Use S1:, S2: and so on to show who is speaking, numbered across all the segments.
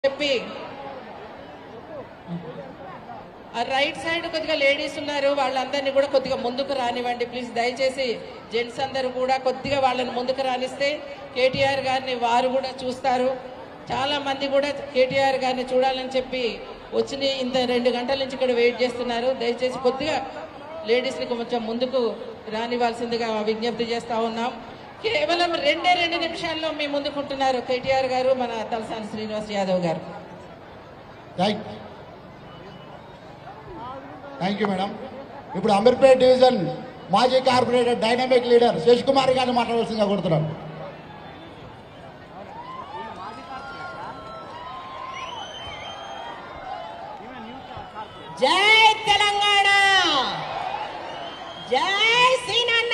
S1: చెప్పి ఆ right side కొద్దిగా లేడీస్ ఉన్నారు వాళ్ళందరినీ కూడా కొద్దిగా ముందుకు రానివ్వండి ప్లీజ్ దయచేసి జెంట్స్ అందరూ కూడా కొద్దిగా వాళ్ళని ముందుకు రానిస్తే కేటీఆర్ గారిని వారు కూడా చూస్తారు చాలా మంది కూడా కేటీఆర్ గారిని చూడాలని చెప్పి వచ్చిన ఇంత రెండు గంటల నుంచి ఇక్కడ వెయిట్ చేస్తున్నారు దయచేసి కొద్దిగా లేడీస్ని కొంచెం ముందుకు రానివ్వాల్సిందిగా విజ్ఞప్తి చేస్తా ఉన్నాం కేవలం రెండే రెండు నిమిషాల్లో మీ ముందుకుంటున్నారు కేటీఆర్ గారు మన తలసాని శ్రీనివాస్ యాదవ్ గారు
S2: థ్యాంక్ థ్యాంక్ యూ మేడం ఇప్పుడు అమీర్పేట్ డివిజన్ మాజీ corporator dynamic leader Sasi Kumar గారిని మాట్లాడాల్సిందిగా కోరుతున్నాను
S3: జై తెలంగాణ జై సీనన్న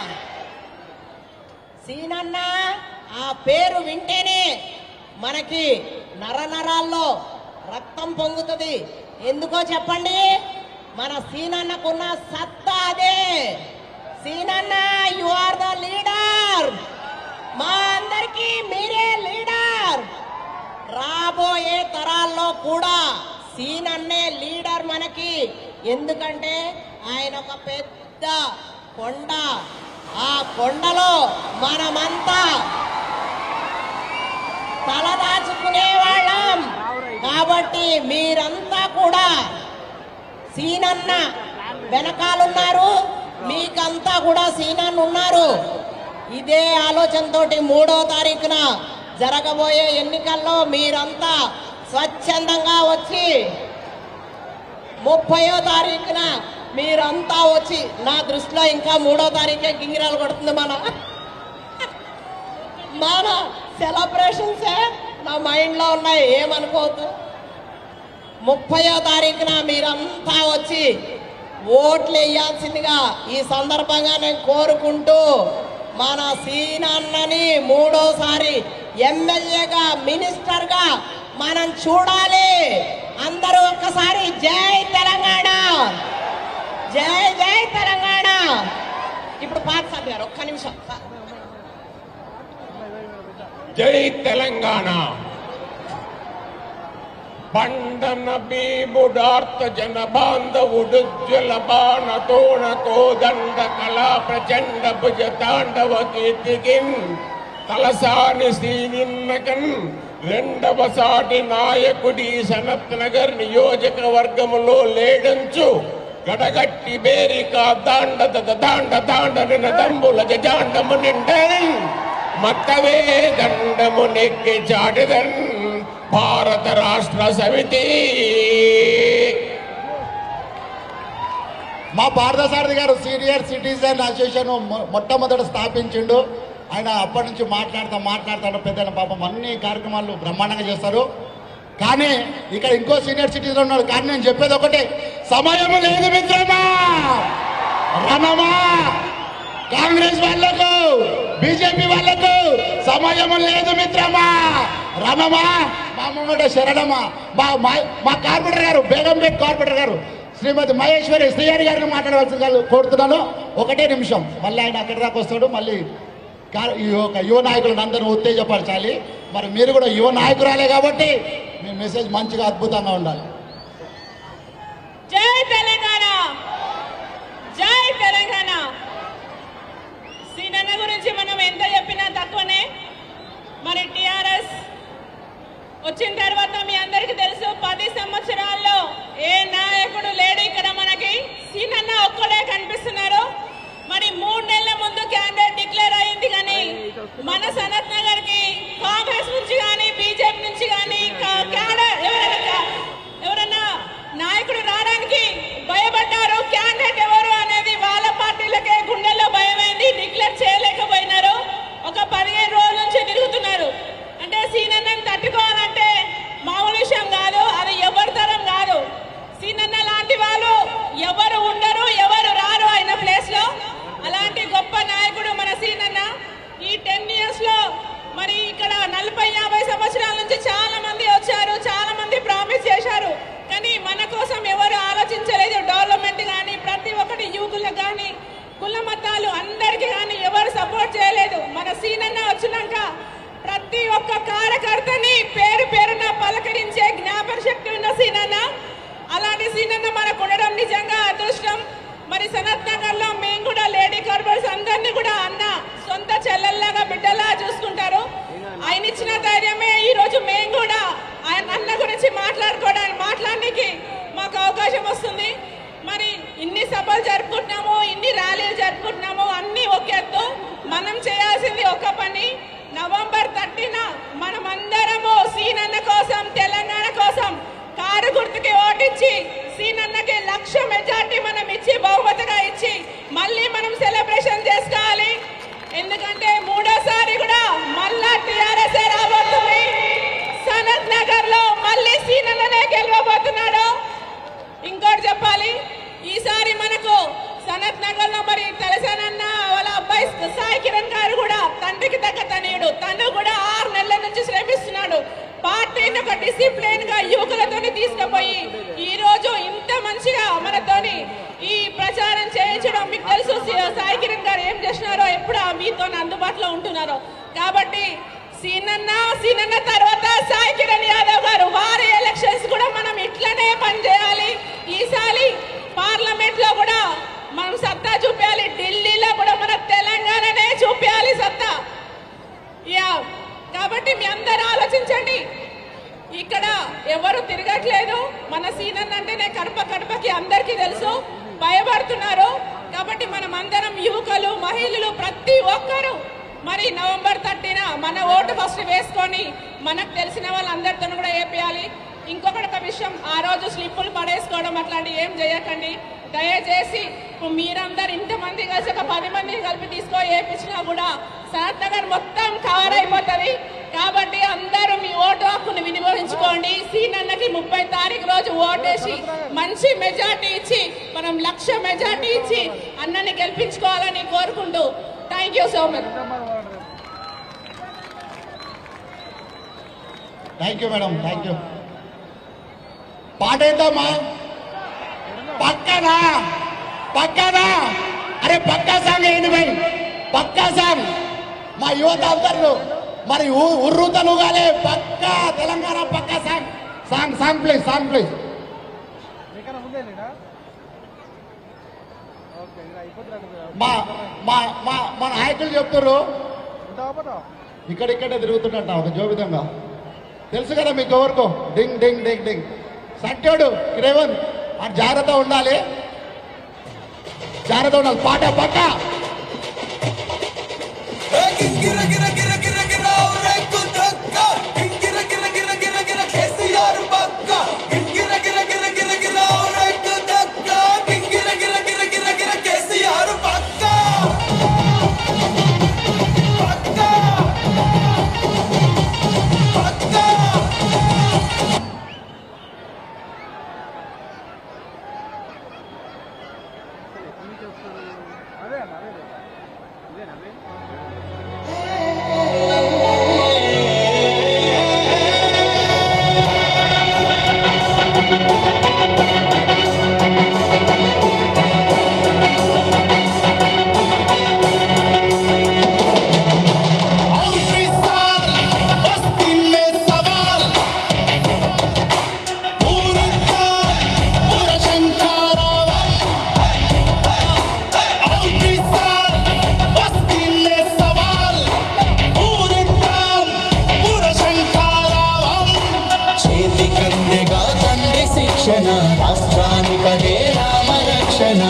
S3: సీనన్న ఆ పేరు వింటేనే మనకి నరనరాల్లో రక్తం పొంగుతుంది ఎందుకో చెప్పండి మన సీనన్నకున్న సత్తా అదే సీనన్న యు ఆర్ ద లీడర్ మా అందరికీ మీరే లీడర్ రాబోయే తరాల్లో కూడా సీన్ అన్నే లీడర్ మనకి ఎందుకంటే ఆయన ఒక పెద్ద కొండ ఆ కొండలో మనమంతా తలదాచుకునే వాళ్ళం కాబట్టి మీరంతా కూడా సీనన్న వెనకాలన్నారు మీకంతా కూడా సీనన్న ఉన్నారు ఇదే ఆలోచనతోటి మూడో తారీఖున జరగబోయే ఎన్నికల్లో మీరంతా స్వచ్ఛందంగా వచ్చి ముప్పయో తారీఖున మీరంతా వచ్చి నా దృష్టిలో ఇంకా మూడో తారీఖే గింగిరాలు కొడుతుంది మన మన సెలబ్రేషన్సే నా మైండ్లో ఉన్నాయి ఏమనుకోవద్దు ముప్పయో తారీఖున మీరంతా వచ్చి ఓట్లు వేయాల్సిందిగా ఈ సందర్భంగా నేను కోరుకుంటూ మన సీనన్నని మూడోసారి ఎమ్మెల్యేగా మినిస్టర్గా మనం చూడాలి అందరూ ఒక్కసారి జై తెలంగాణ జై జై తెలంగాణ ఇప్పుడు పార్సాద్ గారు ఒక్క నిమిషం
S4: జై తెలంగాణ పండన భీముడార్త జన బాంధవుడుజ్వల బాణ తోణ కోదండ కళా ప్రచండ భుజ తాండవ కీర్తికిన్ తలసాని శ్రీనిన్నకన్ రెండవ సాటి నాయకుడి సనత్ నగర్ నియోజకవర్గములో లేడంచు గడగట్టి బేరిక దాండ దద దాండ దాండ నినదంబుల జజాండము నిండన్ మత్తవే దండము నెక్కి చాటిదన్ భారత రాష్ట్ర సమితి
S2: మా పార్థసారథి గారు సీనియర్ సిటిజన్ అసోసియేషన్ మొ- మొట్టమొదట స్థాపించిండు ఆయన అప్పటి నుంచి మాట్లాడుతూ మాట్లాడుతాడు పెద్ద పాపం అన్ని కార్యక్రమాలు బ్రహ్మాండంగా చేస్తారు కానీ ఇక్కడ ఇంకో సీనియర్ సిటిజన్ ఉన్నాడు కానీ నేను చెప్పేది ఒకటే సమయం లేదు మిత్రమా రణమా కాంగ్రెస్ వాళ్లకు బీజేపీ వాళ్లకు సమయం లేదు మిత్రమా రణమా మా ముంగట శరణమా మా మా- మా కార్పొరేటర్ గారు బేగంపేట్ కార్పొరేటర్ గారు శ్రీమతి మహేశ్వరి శ్రీహరి గారిని మాట్లాడవలసిందిగా కోరుతున్నాను ఒకటే నిమిషం మళ్ళీ ఆయన అక్కడి దాకా వస్తాడు మళ్ళీ కా- ఈ యొక్క యువ నాయకులను అందరూ ఉత్తేజపరచాలి మరి మీరు కూడా యువ నాయకురాలే కాబట్టి మీ మెసేజ్ మంచిగా అద్భుతంగా ఉండాలి
S5: జై తెలంగాణ జై తెలంగాణ సీనన్న గురించి మనం ఎంత చెప్పినా తక్కువనే మరి టిఆర్ఎస్ వచ్చిన తర్వాత మీ అందరికీ తెలుసు పది సంవత్సరాల్లో ఏ నాయకుడు లేడు ఇక్కడ మనకి సీనన్న ఒక్కడే కనిపిస్తున్నారు మరి మూడు నెలల ముందు క్యాండిడేట్ డిక్లేర్ అయింది కానీ మన సనత్ నగర్ కి కాంగ్రెస్ నుంచి కానీ బీజేపీ నుంచి కానీ క్యాడర్ ఎవరైనా ఎవరన్నా నాయకుడు రావడానికి భయపడ్డారు క్యాండిడేట్ ఎవరు అనేది వాళ్ళ పార్టీలకే గుండెల్లో భయమైంది డిక్లేర్ చేయలేకపోయినారు ఒక పదిహేను రోజుల నుంచి తిరుగుతున్నారు అంటే సీనన్నని తట్టుకోవాలంటే మామూలు విషయం కాదు అది ఎవరి తరం కాదు సీనన్న లాంటి వాళ్ళు ఎవరు ఉండరు ఎవరు రారు ఆయన ప్లేస్ లో అలాంటి గొప్ప నాయకుడు మన సీనన్న ఈ టెన్ ఇయర్స్ లో మరి ఇక్కడ నలభై యాభై సంవత్సరాల నుంచి చాలా మంది వచ్చారు చాలా మంది ప్రామిస్ చేశారు కానీ మన కోసం ఎవరు ఆలోచించలేదు డెవలప్మెంట్ కానీ ప్రతి ఒక్కటి యూతులకు కానీ కుల మతాలు అందరికీ కానీ ఎవరు సపోర్ట్ చేయలేదు మన సీనన్న వచ్చినాక ప్రతి ఒక్క కార్యకర్తని పేరు పేరున పలకరించే జ్ఞాపక శక్తి ఉన్న సీనన్న అలాంటి సీనన్న మనకు ఉండడం నిజంగా అదృష్టం మరి సనత్ నగర్ లో మేము కూడా లేడీ కార్పొరేట్స్ అందరినీ కూడా అన్న సొంత చెల్లెల్లాగా బిడ్డలా చూసుకుంటారు ఆయన ఇచ్చిన ధైర్యమే ఈ రోజు మేము కూడా ఆయన అన్న గురించి మాట్లాడుకోవడానికి మాట్లాడడానికి మాకు అవకాశం వస్తుంది మరి ఇన్ని సభలు జరుపుకుంటున్నాము ఇన్ని ర్యాలీలు జరుపుకుంటున్నాము అన్ని ఒక ఎత్తు మనం చేయాల్సింది ఒక పని నవంబర్ థర్టీన మనమందరము సీనన్న కోసం తెలంగాణ కోసం కారు గుర్తుకి ఓటించి సీనన్నకి లక్ష మెజార్టీ మనం ఇచ్చి బహుమతిగా ఇచ్చి మళ్ళీ మనం సెలబ్రేషన్ చేసుకోవాలి ఎందుకంటే మూడోసారి కూడా మళ్ళా టిఆర్ఎస్ రాబోతుంది సనత్ నగర్ లో మళ్ళీ సీనన్ననే గెలవబోతున్నాడు ఇంకోటి చెప్పాలి ఈసారి మనకు సనత్ నగర్ లో మరి తెలసానన్న వాళ్ళ అబ్బాయి సాయి కిరణ్ గారు కూడా తండ్రికి తగ్గ తనయుడు తను కూడా ఆరు నెలల నుంచి శ్రమిస్తున్నాడు పార్టీని ఒక డిసిప్లిన్ గా యువకులతోని తీసుకుపోయి ఈ రోజు ఇంత మంచిగా మనతోని ఈ ప్రచారం చేయించడం మీకు తెలుసు సి- సాయి కిరణ్ గారు ఏం చేస్తున్నారో ఎప్పుడు ఆ మీతో అందుబాటులో ఉంటున్నారో కాబట్టి సీనన్న సీనన్న తర్వాత సాయి కిరణ్ యాదవ్ గారు వారి ఎలక్షన్స్ కూడా మనం ఇట్లనే పనిచేయాలి ఈసారి పార్లమెంట్ లో కూడా మనం సత్తా చూపించాలి ఢిల్లీలో కూడా మన తెలంగాణనే చూపించాలి సత్తా యా కాబట్టి మీ అందరూ ఆలోచించండి ఇక్కడ ఎవరు తిరగట్లేదు మన సీనన్ అంటేనే కడప కడపకి అందరికీ తెలుసు భయపడుతున్నారు కాబట్టి మనం అందరం యువకులు మహిళలు ప్రతి ఒక్కరూ మరి నవంబర్ థర్టీన మన ఓటు ఫస్ట్ వేసుకొని మనకు తెలిసిన వాళ్ళందరితో కూడా వేపియాలి ఇంకొకటి ఒక విషయం ఆ రోజు స్లిప్పులు పడేసుకోవడం అట్లాంటి ఏం చేయకండి దయచేసి ఇప్పుడు మీరందరు ఇంతమంది కలిసి ఒక పది మందిని కలిపి తీసుకో వేపించినా కూడా సనత్ నగర్ మొత్తం కవర్ అయిపోతుంది కాబట్టి అందరూ మీ ఓటు హక్కును వినియోగించుకోండి సీనన్నకి ముప్పై తారీఖు రోజు ఓటేసి మంచి మెజార్టీ ఇచ్చి మనం లక్ష మెజార్టీ ఇచ్చి అన్నని గెలిపించుకోవాలని కోరుకుంటూ thank you so much
S2: thank you madam thank you పాట ఏంటమ్మా పక్కనా పక్కనా అరే పక్కా సాంగ్ ఏంటి భయ్ పక్కా సాంగ్ మా యువత అందరు మరి ఉ- ఉర్రూతలుగాలే పక్కా తెలంగాణ పక్కా song song song please song please
S6: మీకన్నా ముందే లేడా ఓకే ఇలా అయిపోతుంది
S2: మా మా మా మా నాయకులు చెప్తారు
S6: ఉంటావా పోతావా
S2: ఇక్కడిక్కడే తిరుగుతున్నట్ట ఒక జోబితంగా తెలుసు కదా మీకు ఎవరికో డింగ్ డింగ్ డింగ్ డింగ్ సట్టాడు రేవంత్ ఆ జాగ్రత్త ఉండాలి జాగ్రత్త ఉండాలి పాట పక్క
S7: గిర గిర గిర గిర గిర రేకు దక్క గిర గిర గిర గిర గిర కేసీఆర్ పక్క గిర గిర గిర గిర గిర రేకు దక్క గిర గిర గిర గిర గిర కేసీఆర్ పక్క పక్క పక్క
S6: అదే అన్న అదే ఇదేనా అదే
S7: చేతికందెగా తండ్రి శిక్షణ రాష్ట్రానికదే రామరక్షణ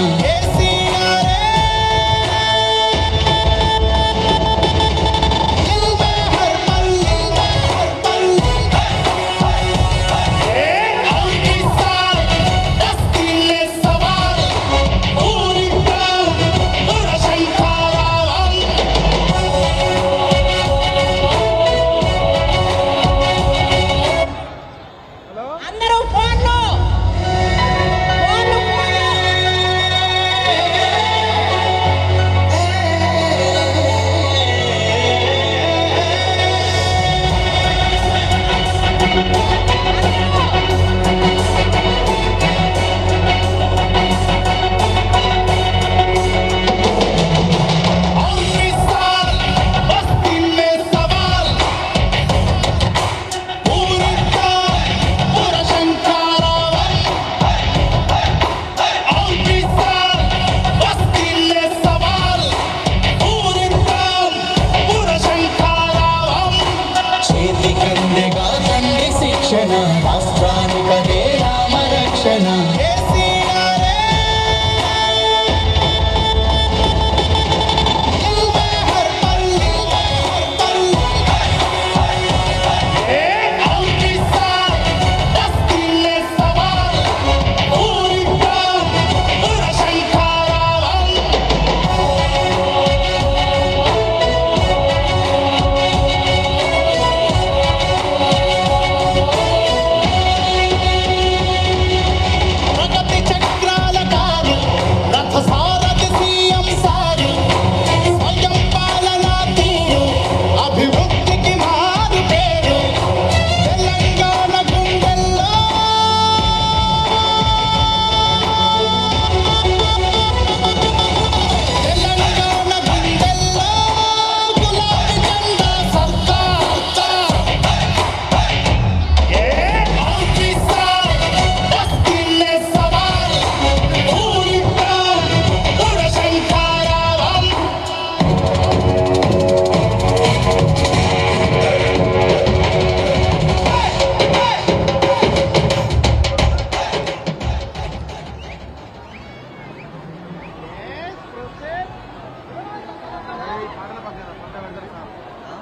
S3: అందరూ ఫోన్లో
S7: శిక్షణ రాష్ట్రానికదే రామరక్షణ ప్రగతి చక్రాల కారు రథ సారథి సీఎం సారు స్వయం పాలనా తీరు అభివృద్ధికి మారు పేరు తెలంగాణ గుండెల్లో తెలంగాణ గుండెల్లో గులాబీ జెండా సర్కార్
S6: పాటల పక్కన పంట పెడతారు సార్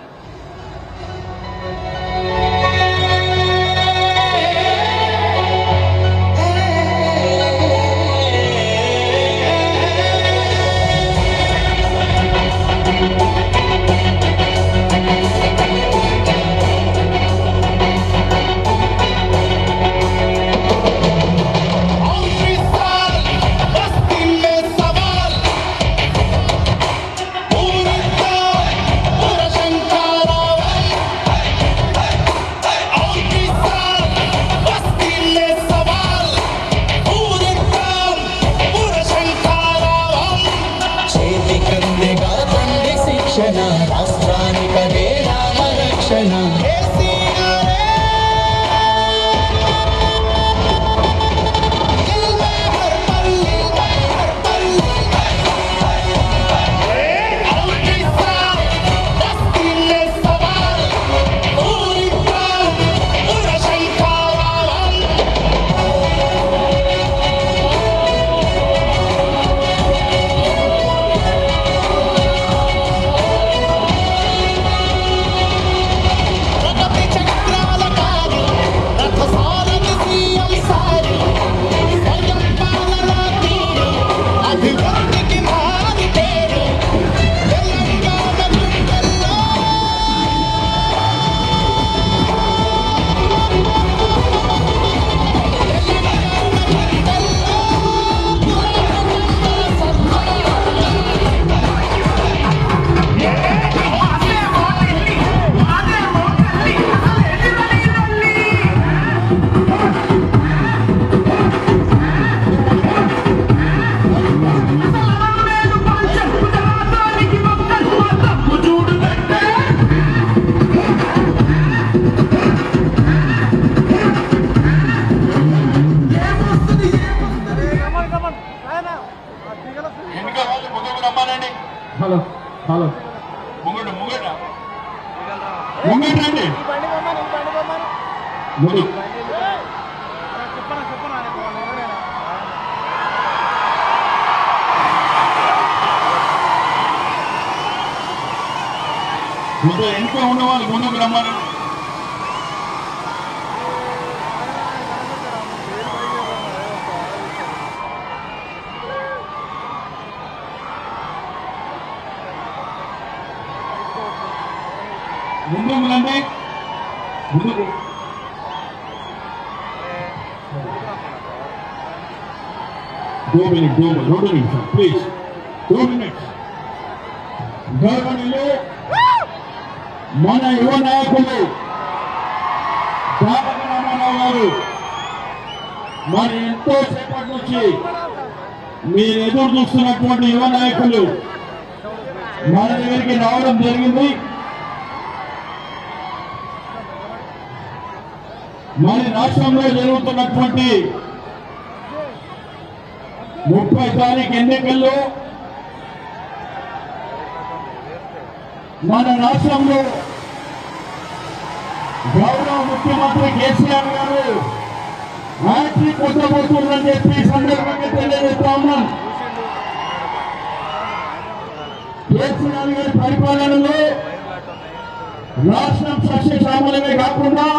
S6: చేతికందెగా తండ్రి శిక్షణ రాష్ట్రానికదే రామరక్షణ ప్రగతి చక్రాల కారు రథ సారథి సీఎం సారు స్వయం పాలనా తీరు అభివృద్ధికి మారు పేరు తెలంగాణ గుండెల్లో కమన్ కమన్ ఆయన ఆ తీగల
S2: వెనుక వాళ్ళు ముందుకు రమ్మానండి
S4: హలో హలో
S2: ముంగడు ముంగట ముంగట రండి
S6: బండి బొమ్మని బండి బొమ్మని
S4: ముందు
S6: చెప్పనా చెప్పనా ఆయన వాళ్ళు ఎవరైనా
S2: ముందు వెనుక ఉన్న వాళ్ళు ముందుకు రమ్మని ముందుకు రండి ముందుకు టూ మినిట్ టూ రెండు నిమిషం ప్లీజ్ టూ మినిట్స్ గౌరవనీయులు మన యువ నాయకులు దాపక రామారావు గారు మరి ఎంతో సేపటి నుంచి మీరు ఎదురు చూస్తున్నటువంటి యువ నాయకులు మన దగ్గరికి రావడం జరిగింది మన రాష్ట్రంలో జరుగుతున్నటువంటి ముప్పై తారీఖు ఎన్నికల్లో మన రాష్ట్రంలో
S8: గౌరవ ముఖ్యమంత్రి కేసీఆర్ గారు హ్యాట్రిక్ కొట్టబోతుందని చెప్పి ఈ సందర్భంగా తెలియజేస్తా ఉన్నాం కేసీఆర్ గారి పరిపాలనలో రాష్ట్రం సస్యశ్యామలమే కాకుండా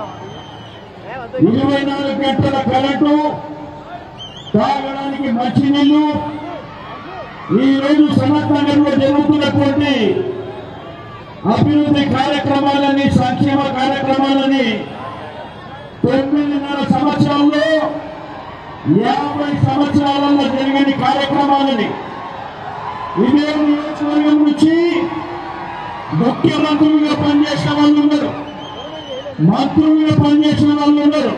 S8: ఇరవై నాలుగు గంటల కరెంటు తాగడానికి మంచినీళ్లు ఈ రోజు సమర్థనలో జరుగుతున్నటువంటి అభివృద్ధి కార్యక్రమాలని సంక్షేమ కార్యక్రమాలని తొమ్మిదిన్నర సంవత్సరాల్లో యాభై సంవత్సరాలలో జరిగిన కార్యక్రమాలని ఇదే నియోజకవర్గం నుంచి ముఖ్యమంత్రులుగా పనిచేసిన వాళ్ళు ఉన్నారు మంత్రులుగా పనిచేసిన వాళ్ళు ఉన్నారు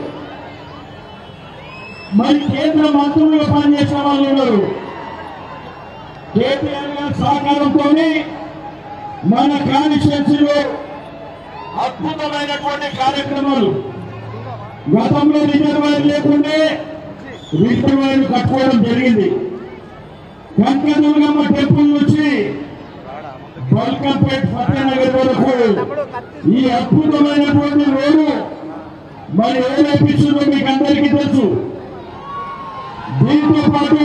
S8: మరి కేంద్ర మంత్రులుగా పనిచేసిన వాళ్ళు ఉన్నారు కేటీఆర్ గారి సహకారంతో మన కాన్స్టిట్యున్సీలో అద్భుతమైనటువంటి కార్యక్రమాలు గతంలో రిజర్వాయర్ లేకుండే రిజర్వాయర్ కట్టుకోవడం జరిగింది కనకదుర్గమ్మ టెంపుల్ నుంచి బల్కంపేట్ సత్యనగర్ వరకు ఈ అద్భుతమైనటువంటి రోడ్డు మరి ఏ వేపించిందో మీకు అందరికీ తెలుసు దీంతో పాటు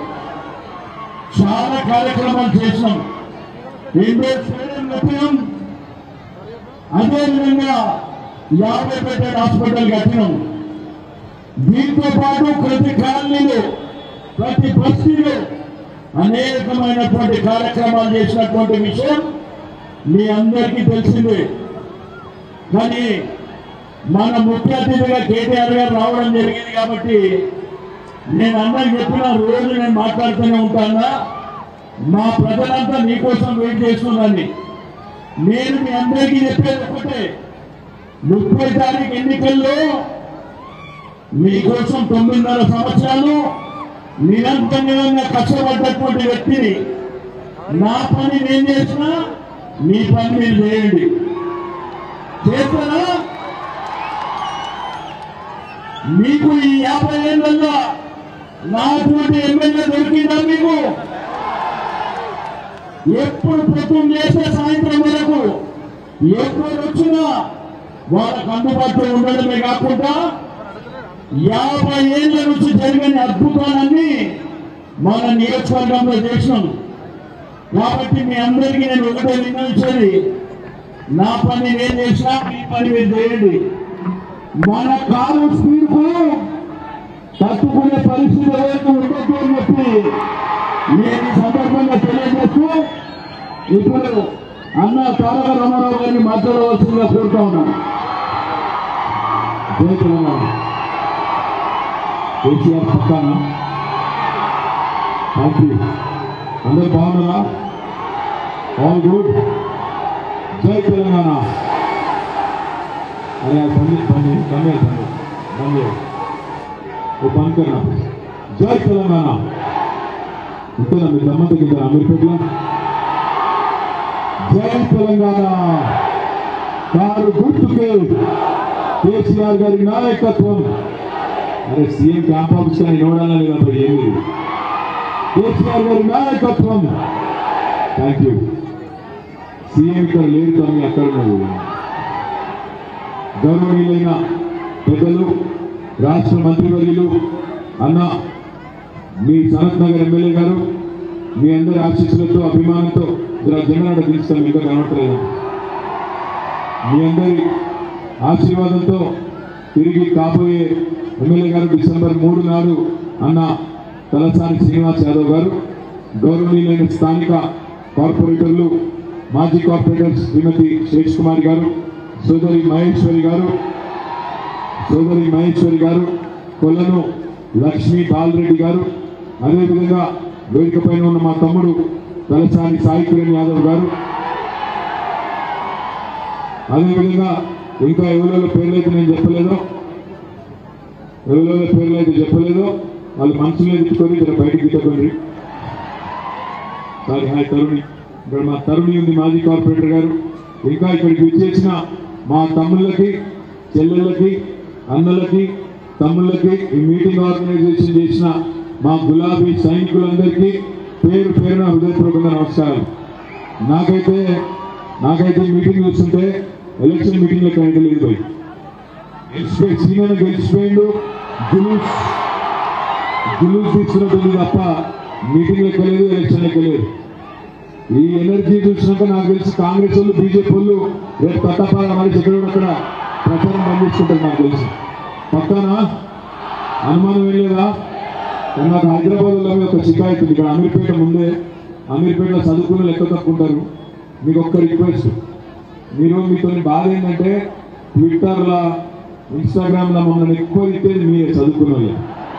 S8: చాలా కార్యక్రమాలు చేసినాం ఇండోర్ స్టేడియం కట్టినాం అదేవిధంగా యాభై బెడ్డెడ్ హాస్పిటల్ కట్టినాం దీంతో పాటు ప్రతి కాలనీలో ప్రతి బస్తీలో అనేకమైనటువంటి కార్యక్రమాలు చేసినటువంటి విషయం మీ అందరికీ తెలిసిందే కానీ మన ముఖ్య అతిథిగా కేటీఆర్ గారు రావడం జరిగింది కాబట్టి నేను అందరికి చెప్పిన రోజు నేను మాట్లాడుతూనే ఉంటానా మా ప్రజలంతా నీకోసం వెయిట్ చేస్తున్నాను నేను మీ అందరికీ చెప్పేది ఒకటే ముప్పై తారీఖు ఎన్నికల్లో మీకోసం తొమ్మిదిన్నర సంవత్సరాలు నిరంతరంగా కష్టపడ్డటువంటి వ్యక్తిని నా పని నేను చేసినా మీ పని మీరు చేయండి చేస్తారా మీకు ఈ యాభై ఏళ్ళల్లో నాటువంటి ఎమ్మెల్యే దొరికిందా మీకు ఎప్పుడు పొద్దున్న చేసే సాయంత్రం వరకు ఎప్పుడు వచ్చినా వాళ్ళకు అందుబాటులో ఉండడమే కాకుండా యాభై ఏళ్ల నుంచి జరిగిన అద్భుతాలన్నీ మన నియోజకవర్గంలో చేసినాం కాబట్టి మీ అందరికీ నేను ఒకటే విన్నవించేది నా పని నేను చేసినా మీ పని మీరు చేయండి మన కారు స్పీడ్ కు తట్టుకునే పరిస్థితి ఎవరికి ఉండొద్దు అని చెప్పి నేను ఈ సందర్భంగా తెలియజేస్తూ ఇప్పుడు అన్న తారక రామారావు గారిని మాట్లాడవలసిందిగా కోరుతా ఉన్నాను జై తెలంగాణ కేసీఆర్ పక్కన థ్యాంక్ యూ అందరు బాగున్నారా ఆల్ గుడ్ జై తెలంగాణ अरे यार बंद बंद बंद है बंद बंद है वो बंद करना जय तेलंगाना ఇంతేనా మీరు దమ్మంతా కింద అమీర్పేటలో జై తెలంగాణ కారు గుర్తుకే కేసీఆర్ గారి నాయకత్వం అరే సీఎం క్యాంప్ ఆఫీస్ కానీ నోడాలా లేదా మరి ఏమి కేసీఆర్ గారి నాయకత్వం థ్యాంక్ యూ సీఎం ఇక్కడ లేరు కానీ అక్కడ ఉన్నారు గౌరవనీయులైన పెద్దలు రాష్ట్ర మంత్రివర్యులు అన్న మీ సనత్ నగర్ ఎమ్మెల్యే గారు మీ అందరి ఆశీస్సులతో అభిమానంతో ఇలా జెండా దించుతాం ఇంకా కనబడలేదు మీ అందరి ఆశీర్వాదంతో తిరిగి కాబోయే ఎమ్మెల్యే గారు డిసెంబర్ మూడు నాడు అన్న తలసాని శ్రీనివాస్ యాదవ్ గారు గౌరవనీయులైన స్థానిక కార్పొరేటర్లు మాజీ కార్పొరేటర్ శ్రీమతి శేష్ కుమార్ గారు సోదరి మహేశ్వరి గారు సోదరి మహేశ్వరి గారు కొలను లక్ష్మీ బాలరెడ్డి గారు అదేవిధంగా వేదిక పైన ఉన్న మా తమ్ముడు తలసాని సాయి కిరణ్ యాదవ్ గారు అదేవిధంగా ఇంకా ఎవరెవరి పేర్లైతే నేను చెప్పలేదో ఎవరెవరి పేర్లు అయితే చెప్పలేదో వాళ్ళు మనసులో ఎత్తుకొని ఇక్కడ బయటికి తిట్టకండి సారీ హాయ్ తరుణి ఇక్కడ మా తరుణి ఉంది మాజీ కార్పొరేటర్ గారు ఇంకా ఇక్కడికి విచ్చేసిన మా తమ్ముళ్ళకి చెల్లెళ్ళకి అన్నలకి తమ్ముళ్ళకి ఈ మీటింగ్ ఆర్గనైజేషన్ చేసిన మా గులాబీ సైనికులందరికీ పేరు పేరున హృదయపూర్వకంగా నమస్కారం నాకైతే నాకైతే ఈ మీటింగ్ చూస్తుంటే ఎలక్షన్ మీటింగ్లో కరెంట్ లేదు పోయి గెలిచిపోయి సీనియర్ గెలిచిపోయిండు జులూస్ జులూస్ తీసుకున్నట్టుంది తప్ప మీటింగ్ ఎక్కలేదు ఎలక్షన్ ఎక్కలేదు ఈ ఎనర్జీ చూసినాక నాకు తెలిసి కాంగ్రెస్ వాళ్ళు బీజేపీ వాళ్ళు రేపు తట్టపాల మరి ఎక్కడ అక్కడ ప్రచారం పంపించుకుంటారు నాకు తెలిసి పక్కన అనుమానం ఏం లేదా కానీ నాకు హైదరాబాద్లో ఒక షికాయత్ ఉంది ఇక్కడ అమీర్పేట ముందే అమీర్పేటలో చదువుకుని లెక్క తప్పుకుంటారు మీకు ఒక్క రిక్వెస్ట్ మీరు మీతో బాధ ఏంటంటే ట్విట్టర్లో ఇన్స్టాగ్రామ్లో మమ్మల్ని ఎక్కువ తిట్టేది మీరే చదువుకున్న వాళ్ళే.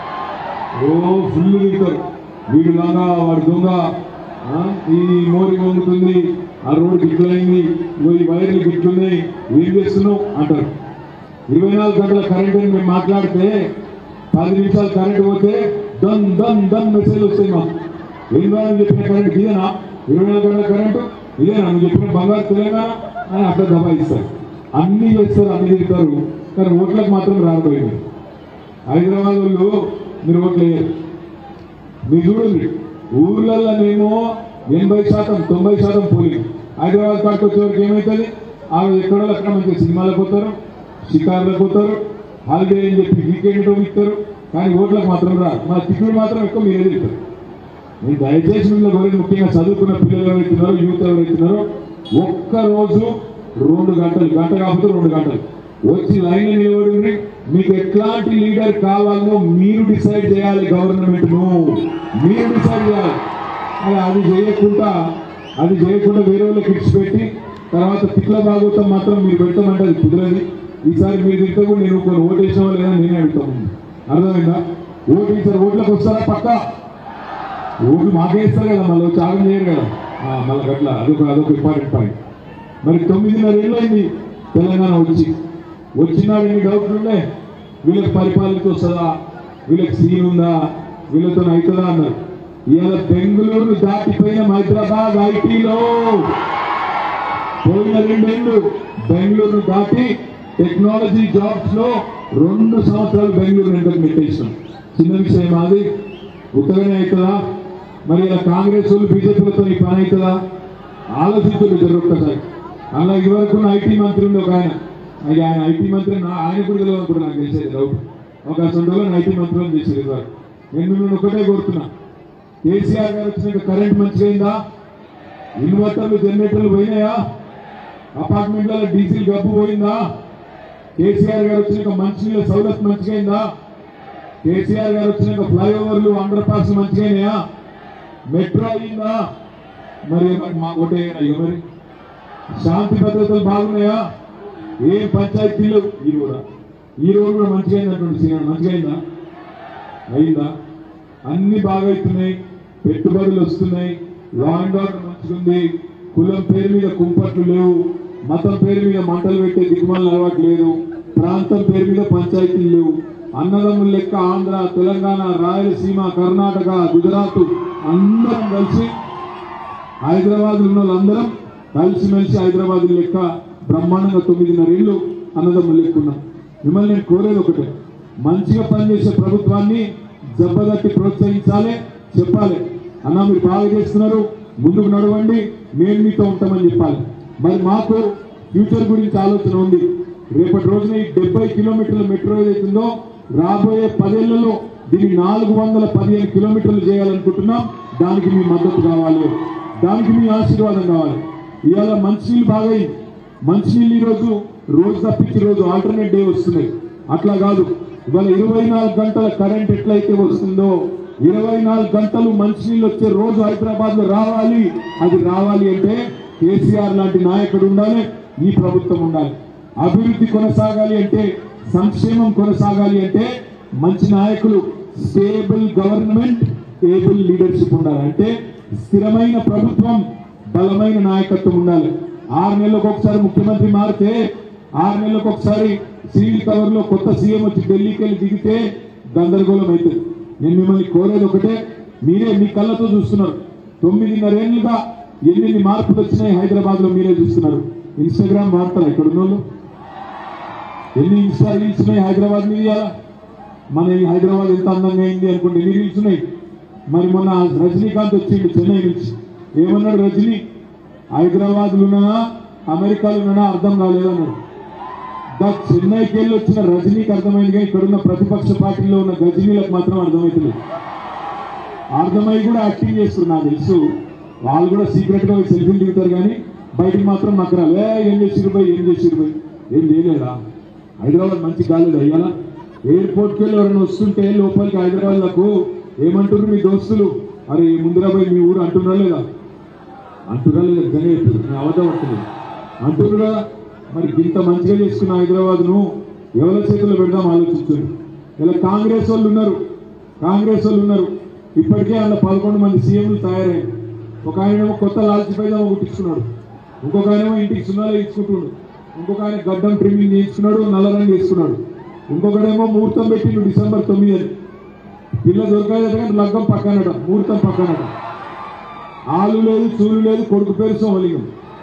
S8: ఓ ఫుల్ తింటారు వీడు దొంగ వాడు దొంగ ఆ, ఈ మోరి వంగుతుంది ఆ రోడ్డు గిట్లయింది ఇగో ఈ వైర్లు గిట్లున్నాయి ఏం చేస్తున్నావు అంటారు ఇరవై నాలుగు గంటల కరెంట్ అని మేము మాట్లాడితే పది నిమిషాలు కరెంట్ పోతే దన్ దన్ దన్ మెసేజ్ వస్తాయి మాకు ఏం కావాలని చెప్పిన కరెంట్ ఇదేనా ఇరవై నాలుగు గంటల కరెంటు ఇదేనా నువ్వు చెప్పిన బంగారు తెలంగాణ అని అట్లా దబాయిస్తారు అన్ని చేస్తారు అన్ని తిరుగుతారు కానీ ఓట్లకు మాత్రం రాకపోయింది హైదరాబాద్ వాళ్ళు మీరు ఓట్లు వేయరు మీరు చూడండి ఊర్లలోనేమో ఎనభై శాతం తొంభై శాతం పోలింగ్ హైదరాబాద్ కాడికి వచ్చేవరకు ఏమవుతుంది ఆ ఎక్కడో అక్కడ మంచిగా సినిమాలకు పోతారు షికార్లకు పోతారు హాలిడే అని చెప్పి వీకెండ్ ఇస్తారు కానీ ఓట్లకు మాత్రం రాదు మన టికెట్ మాత్రం ఎక్కువ మీరే తింటారు నేను దయచేసి మిమ్మల్ని కోరేది ముఖ్యంగా చదువుకున్న పిల్లలు ఎవరైతున్నారో యూత్ ఎవరైతున్నారో ఒక్క రోజు రెండు గంటలు గంట కాకపోతే రెండు గంటలు వచ్చి లైన్ నిలబడి మీకు ఎట్లాంటి లీడర్ కావాలో మీరు డిసైడ్ చేయాలి గవర్నమెంట్ ను మీరు డిసైడ్ చేయాలి అది అది చేయకుండా అది చేయకుండా వేరే వాళ్ళకి ఇచ్చిపెట్టి తర్వాత తిట్ల భాగవతం మాత్రం మీరు పెడతామంటే అది కుదరదు ఈసారి మీరు తింటే కూడా నేను కొన్ని ఓటు వేసిన వాళ్ళు లేదా నేనే అడుగుతాను అర్థమైందా ఓటు ఇచ్చారు ఓట్లకు వస్తారా పక్కా ఓట్లు మాకే ఇస్తారు కదా మళ్ళీ వచ్చి ఆగం చేయరు కదా ఆ, మళ్ళీ అట్లా అదొక అదొక ఇంపార్టెంట్ పాయింట్ మరి తొమ్మిదిన్నర ఏళ్ళు అయింది తెలంగాణ వచ్చి వచ్చినాడు ఎన్ని డౌట్లు ఉండే వీళ్ళకి పరిపాలనకి వస్తుందా వీళ్ళకి సీన్ ఉందా వీళ్ళతో అవుతుందా అన్నారు ఇవాళ బెంగళూరు దాటిపోయిన హైదరాబాద్ ఐటీలో పోయిన రెండేళ్ళు బెంగళూరు దాటి టెక్నాలజీ జాబ్స్ లో రెండు సంవత్సరాలు బెంగళూరు ఎంటర్ పెట్టేసాం చిన్న విషయం అది ఉత్తగానే అవుతుందా మరి ఇలా కాంగ్రెస్ వాళ్ళు బీజేపీలతో ఈ పని అవుతుందా ఆలోచించదు ఇద్దరు ఒక్కసారి అలా ఇదివరకు ఐటీ మంత్రి ఉంది ఒక ఆయన అది ఆయన ఐటీ మంత్రి నా- ఆయన కూడా తెలియదు అనుకుంటా నాకు తెలిసేది డౌట్ ఒక సొంతలో ఐటీ మంత్రులను చేసేది ఇదివరకు నేను మిమ్మల్ని ఒకటే కోరుతున్నా కేసీఆర్ గారు వచ్చినాక కరెంట్ మంచిగా అయిందా ఇన్వర్టర్లు జనరేటర్లు పోయినాయా అపార్ట్మెంట్లలో డీజిల్ గబ్బు పోయిందా కేసీఆర్ గారు వచ్చినాక మంచినీళ్ళ సౌలత్ మంచిగా అయిందా కేసీఆర్ గారు వచ్చినాక ఫ్లైఓవర్లు అండర్ పాస్ మంచిగా అయినాయా మెట్రో అయిందా మరి మా ఒకటే అయ్యో మరి శాంతి భద్రతలు బాగున్నాయా ఏ పంచాయతీలు ఈ కూడా ఈ రోజు కూడా మంచిగా అయిందటువంటి సినిమా మంచిగా అయిందా అయిందా అన్ని బాగా అవుతున్నాయి పెట్టుబడులు వస్తున్నాయి లా అండ్ ఆర్డర్ మంచిగుంది కులం పేరు మీద కుంపట్లు లేవు మతం పేరు మీద మంటలు పెట్టే దిగుమలు అలవాటు లేదు ప్రాంతం పేరు మీద పంచాయతీలు లేవు అన్నదమ్ముల లెక్క ఆంధ్ర తెలంగాణ రాయలసీమ కర్ణాటక గుజరాత్ అందరం కలిసి హైదరాబాద్ ఉన్న వాళ్ళందరం కలిసిమెలిసి హైదరాబాద్ లెక్క బ్రహ్మాండంగా తొమ్మిదిన్నర ఏళ్ళు అన్నదమ్ములు లెక్కున్నాం మిమ్మల్ని నేను కోరేది ఒకటే మంచిగా పనిచేసే ప్రభుత్వాన్ని జబ్బదట్టి ప్రోత్సహించాలి చెప్పాలి అన్న మీరు బాగా చేస్తున్నారు ముందుకు నడవండి మేము మీతో ఉంటామని చెప్పాలి మరి మాకు ఫ్యూచర్ గురించి ఆలోచన ఉంది రేపటి రోజున ఈ డెబ్బై కిలోమీటర్ల మెట్రో ఏదైతుందో రాబోయే పదేళ్లలో దీన్ని నాలుగు వందల పదిహేను కిలోమీటర్లు చేయాలనుకుంటున్నాం దానికి మీ మద్దతు కావాలి దానికి మీ ఆశీర్వాదం కావాలి ఇవాళ మంచినీళ్ళు బాగైంది మంచినీళ్ళు ఈ రోజు రోజు తప్పించి రోజు ఆల్టర్నేట్ డే వస్తున్నాయి అట్లా కాదు ఇవాళ ఇరవై నాలుగు గంటల కరెంట్ ఎట్లయితే వస్తుందో ఇరవై నాలుగు గంటలు మంచినీళ్ళు వచ్చే రోజు హైదరాబాద్ లో రావాలి అది రావాలి అంటే కేసీఆర్ లాంటి నాయకుడు ఉండాలి ఈ ప్రభుత్వం ఉండాలి అభివృద్ధి కొనసాగాలి అంటే సంక్షేమం కొనసాగాలి అంటే మంచి నాయకులు స్టేబుల్ గవర్నమెంట్ ఏబుల్ లీడర్షిప్ ఉండాలి అంటే స్థిరమైన ప్రభుత్వం బలమైన నాయకత్వం ఉండాలి ఆరు నెలలకు ఒకసారి ముఖ్యమంత్రి మారితే ఆరు నెలలకు ఒకసారి సీల్ కవర్ లో కొత్త సీఎం వచ్చి ఢిల్లీకి వెళ్ళి దిగితే గందరగోళం అవుతుంది నేను మిమ్మల్ని కోరేది ఒకటే మీరే మీ కళ్ళతో చూస్తున్నారు తొమ్మిదిన్నరేళ్లుగా ఎన్ని మార్పులు వచ్చినాయి హైదరాబాద్ లో మీరే చూస్తున్నారు ఇన్స్టాగ్రామ్ వాడతారా ఇక్కడ ఉన్న వాళ్ళు ఎన్ని ఇన్స్టా రీల్స్ ఉన్నాయి హైదరాబాద్ మీద ఇవాళ? మన ఈ హైదరాబాద్ ఎంత అందంగా అయింది అనుకోండి ఎన్ని రీల్స్ ఉన్నాయి మరి మొన్న రజనీకాంత్ వచ్చిండు చెన్నై నుంచి ఏమన్నాడు రజనీ హైదరాబాద్ ఉన్నానా అమెరికాలో ఉన్నానా అర్థం కాలేదు అన్నాడు దా చెన్నైకి వెళ్ళి వచ్చిన రజనీకి అర్థమైందిగా ఇక్కడున్న ప్రతిపక్ష పార్టీలో ఉన్న గజనీలకు మాత్రం అర్థమవుతుంది అర్థమై కూడా యాక్టింగ్ చేస్తారు నాకు తెలుసు వాళ్ళు కూడా సీక్రెట్ గా సెల్ఫీలు దిగుతారు కానీ బయటికి మాత్రం నక్కరాలు ఏ ఏం చేసిరు పోయి ఏం చేసిరు పోయి ఏం చేయలేదా హైదరాబాద్ మంచి గాలేదు అయ్యాలా ఎయిర్పోర్ట్కి వెళ్ళి ఎవరైనా వస్తుంటే లోపలికి హైదరాబాద్లకు ఏమంటారు మీ దోస్తులు అరే ముందురా పోయి మీ ఊరు అంటున్నారా లేదా అంటున్నా లేదా నిజంగా చెప్తున్నారు. నేను అబద్ధం పడుతుంది అంటున్నారు కదా మరి ఇంత మంచిగా చేసుకున్న హైదరాబాద్ను ఎవరి చేతుల్లో పెడదాం ఆలోచించండి ఇలా కాంగ్రెస్ వాళ్ళు ఉన్నారు కాంగ్రెస్ వాళ్ళు ఉన్నారు ఇప్పటికే అందులో పదకొండు మంది సీఎంలు తయారయ్యారు ఒక ఆయనేమో కొత్త లాల్చి పైజామా కుట్టించుకున్నాడు ఇంకొక ఆయనేమో ఇంటికి సున్నాలు ఇచ్చుకుంటున్నాడు ఇంకొక ఆయన గడ్డం ట్రిమ్మింగ్ చేయించుకున్నాడు నల్ల రంగు వేసుకున్నాడు ఇంకొకడేమో ముహూర్తం పెట్టిండు డిసెంబర్ తొమ్మిది అని పిల్ల దొరకలేదు కానీ లగ్గం పక్కనట ముహూర్తం పక్కనట ఆలు లేదు చూలు లేదు కొడుకు పేరు సోమలింగం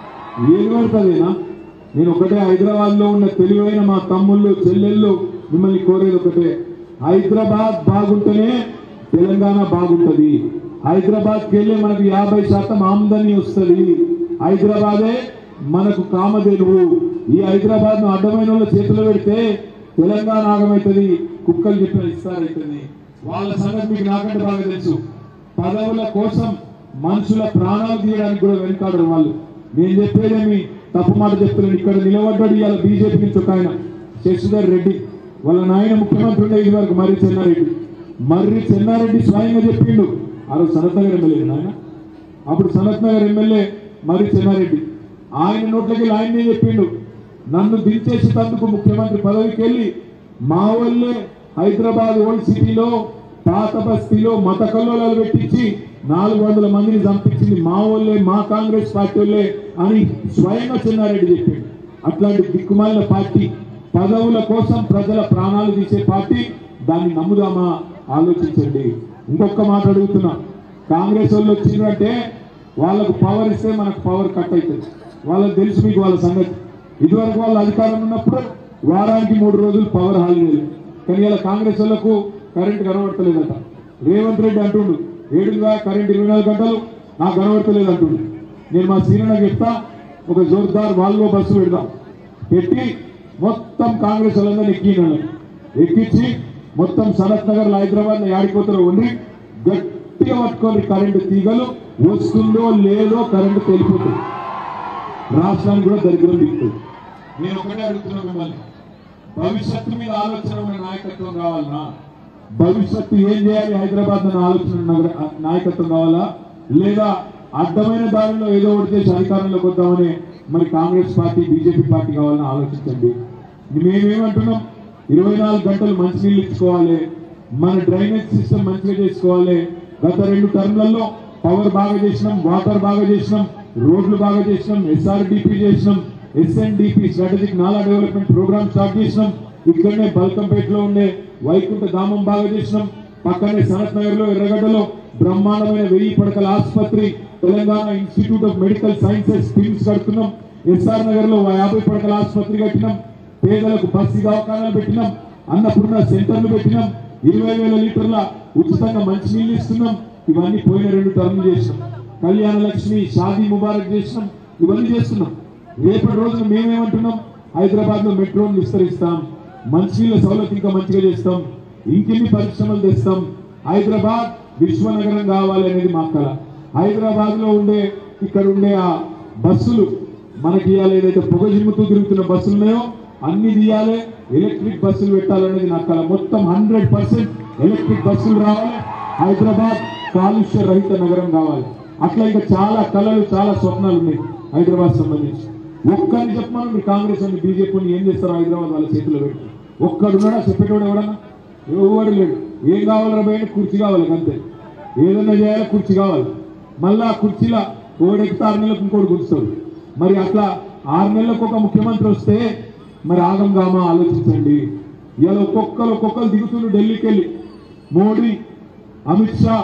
S8: ఏది పడుతుందేనా నేను ఒకటే హైదరాబాద్ లో ఉన్న తెలివైన మా తమ్ముళ్ళు చెల్లెళ్ళు మిమ్మల్ని కోరేది ఒకటే హైదరాబాద్ బాగుంటేనే తెలంగాణ బాగుంటది హైదరాబాద్కి వెళ్ళి మనకు యాభై శాతం ఆమ్దాని వస్తుంది హైదరాబాదే మనకు కామధేనువు ఈ హైదరాబాద్ ను అడ్డమైన వాళ్ళ చేతిలో పెడితే తెలంగాణ ఆగమవుతుంది కుక్కలు చెప్పిన ఇస్తారైతుంది వాళ్ళ సంగతి మీకు నాకంటే బాగా తెలుసు పదవుల కోసం మనుషుల ప్రాణాలు తీయడానికి కూడా వెనుకాడరు వాళ్ళు నేను చెప్పేదేమి తప్పు మాట చెప్తున్నాను ఇక్కడ నిలబడ్డాడు ఇవాళ బీజేపీ నుంచి ఒక ఆయన శశిధర్ రెడ్డి వాళ్ళ నాయన ముఖ్యమంత్రి ఉండే ఇది వరకు మర్రి చెన్నారెడ్డి మర్రి చెన్నారెడ్డి స్వయంగా చెప్పిండు ఆ రోజు సనత్ నగర్ ఎమ్మెల్యే నాయన అప్పుడు సనత్ నగర్ ఎమ్మెల్యే మర్రి చెన్నారెడ్డి ఆయన నోట్లకి ఆయనే చెప్పిండు నన్ను దించేసేందుకు ముఖ్యమంత్రి పదవికి వెళ్ళి మా వాళ్ళే హైదరాబాద్ ఓల్డ్ సిటీలో పాత బస్తీలో మత కల్లోలాలు పెట్టించి నాలుగు వందల మందిని చంపించింది మా వాళ్ళే మా కాంగ్రెస్ పార్టీ వాళ్ళే అని స్వయంగా చెన్నారెడ్డి చెప్పిండు అట్లాంటి దిక్కుమాలిన పార్టీ పదవుల కోసం ప్రజల ప్రాణాలు తీసే పార్టీ దాన్ని నమ్ముదామా ఆలోచించండి ఇంకొక మాట అడుగుతున్నా కాంగ్రెస్ వాళ్ళు వచ్చిందంటే వాళ్ళకు పవర్ ఇస్తే మనకు పవర్ కట్ అవుతుంది వాళ్ళకి తెలుసు మీకు వాళ్ళ సంగతి ఇదివరకు వాళ్ళ అధికారం ఉన్నప్పుడు వారానికి మూడు రోజులు పవర్ హాలిడే కానీ ఇలా కాంగ్రెస్ వాళ్ళకు కరెంట్ కనబడతలేదట రేవంత్ రెడ్డి అంటుండు ఏడుగా కరెంట్ ఇరవై నాలుగు గంటలు నాకు కనబడతలేదు అంటుండు నేను మా సీనియర్ చెప్తా ఒక జోర్దార్ వాల్వో బస్సు పెడదాం పెట్టి మొత్తం కాంగ్రెస్ వాళ్ళందరినీ ఎక్కినాను ఎక్కించి మొత్తం సనత్ నగర్ హైదరాబాద్ ఆడిపోతారో ఉండి గట్టిగా పట్టుకొని కరెంటు తీగలు వస్తుందో లేదో కరెంటు తెలిపోతుంది రాష్ట్రానికి కూడా దరిద్రం దిగుతుంది నేను ఒకటే అడుగుతున్నాను మిమ్మల్ని భవిష్యత్తు మీద ఆలోచన ఉన్న నాయకత్వం కావాలనా భవిష్యత్తు ఏం చేయాలి హైదరాబాద్ అన్న ఆలోచన నగర- నాయకత్వం కావాలా లేదా అడ్డమైన దారిలో ఏదో ఒకటి చేసి అధికారంలోకి వద్దామని మరి కాంగ్రెస్ పార్టీ బీజేపీ పార్టీ కావాలని ఆలోచించండి మేమేమంటున్నాం ఇరవై నాలుగు గంటలు మంచినీళ్ళు ఇచ్చుకోవాలి మన డ్రైనేజ్ సిస్టమ్ మంచిగా చేసుకోవాలి గత రెండు టర్మ్లలో పవర్ బాగా చేసినాం వాటర్ బాగా చేసినాం రోడ్లు బాగా చేసినాం ఎస్ఆర్డిపి చేసినాం SNDP strategic nala development programme start చేసినాం ఇక్కడనే బల్కంపేటలో ఉండే వైకుంఠ ధామం బాగా చేసినాం పక్కనే సనత్ నగర్ లో ఎర్రగడ్డలో బ్రహ్మాండమైన వెయ్యి పడకల ఆసుపత్రి Telangana institute of medical sciences TIMS కడుతున్నాం ఎస్ఆర్ నగర్ లో యాభై పడకల ఆసుపత్రి కట్టినాం పేదలకు బస్సు దవాఖానాలు పెట్టినాం అన్నపూర్ణ సెంటర్లు పెట్టినాం ఇరవై వేల లీటర్ల ఉచితంగా మంచినీళ్ళు ఇస్తున్నాం ఇవన్నీ పోయిన రెండు టర్మ్లు చేసినాం కళ్యాణ లక్ష్మి షాదీ ముబారక్ చేసినాం ఇవన్నీ చేస్తున్నాం రేపటి రోజున మేమేమంటున్నాం హైదరాబాద్ లో మెట్రోను విస్తరిస్తాం మంచినీళ్ళ సౌలభ్యం ఇంకా మంచిగా చేస్తాం ఇంకెన్ని పరిశ్రమలు తెస్తాం హైదరాబాద్ విశ్వనగరం కావాలి అనేది మా కళ హైదరాబాద్ లో ఉండే ఇక్కడ ఉండే ఆ బస్సులు మనకి ఇవ్వాలి ఏదైతే పొగ జిమ్ముతూ తిరుగుతున్న బస్సులు ఉన్నాయో అన్ని తీయాలి ఎలక్ట్రిక్ బస్సులు పెట్టాలనేది నా కళ మొత్తం హండ్రెడ్ పర్సెంట్ ఎలక్ట్రిక్ బస్సులు రావాలి హైదరాబాద్ కాలుష్య రహిత నగరం కావాలి అట్లా ఇంకా చాలా కళలు చాలా స్వప్నాలు ఉన్నాయి హైదరాబాద్ సంబంధించి ఒక్కరిని చెప్పమని మీరు కాంగ్రెస్ అని బీజేపీ ఏం చేస్తారు హైదరాబాద్ వాళ్ళ చేతిలో పెట్టి ఒక్కడున్నాడా చెప్పేటోడు ఎవడన్నా ఎవడు లేడు ఏం కావాలరా బయట కుర్చీ కావాలి అంతే ఏదన్నా చేయాలి కుర్చీ కావాలి మళ్ళా ఆ కుర్చీలో ఓడెక్కితే ఆరు నెలలకు ఇంకోటి కూర్చుతాడు మరి అట్లా ఆరు నెలలకు ఒక ముఖ్యమంత్రి వస్తే మరి ఆగం గామా ఆలోచించండి ఇలా ఒక్కొక్కరు ఒక్కొక్కరు దిగుతుండ్రు ఢిల్లీకి వెళ్ళి మోడీ అమిత్ షా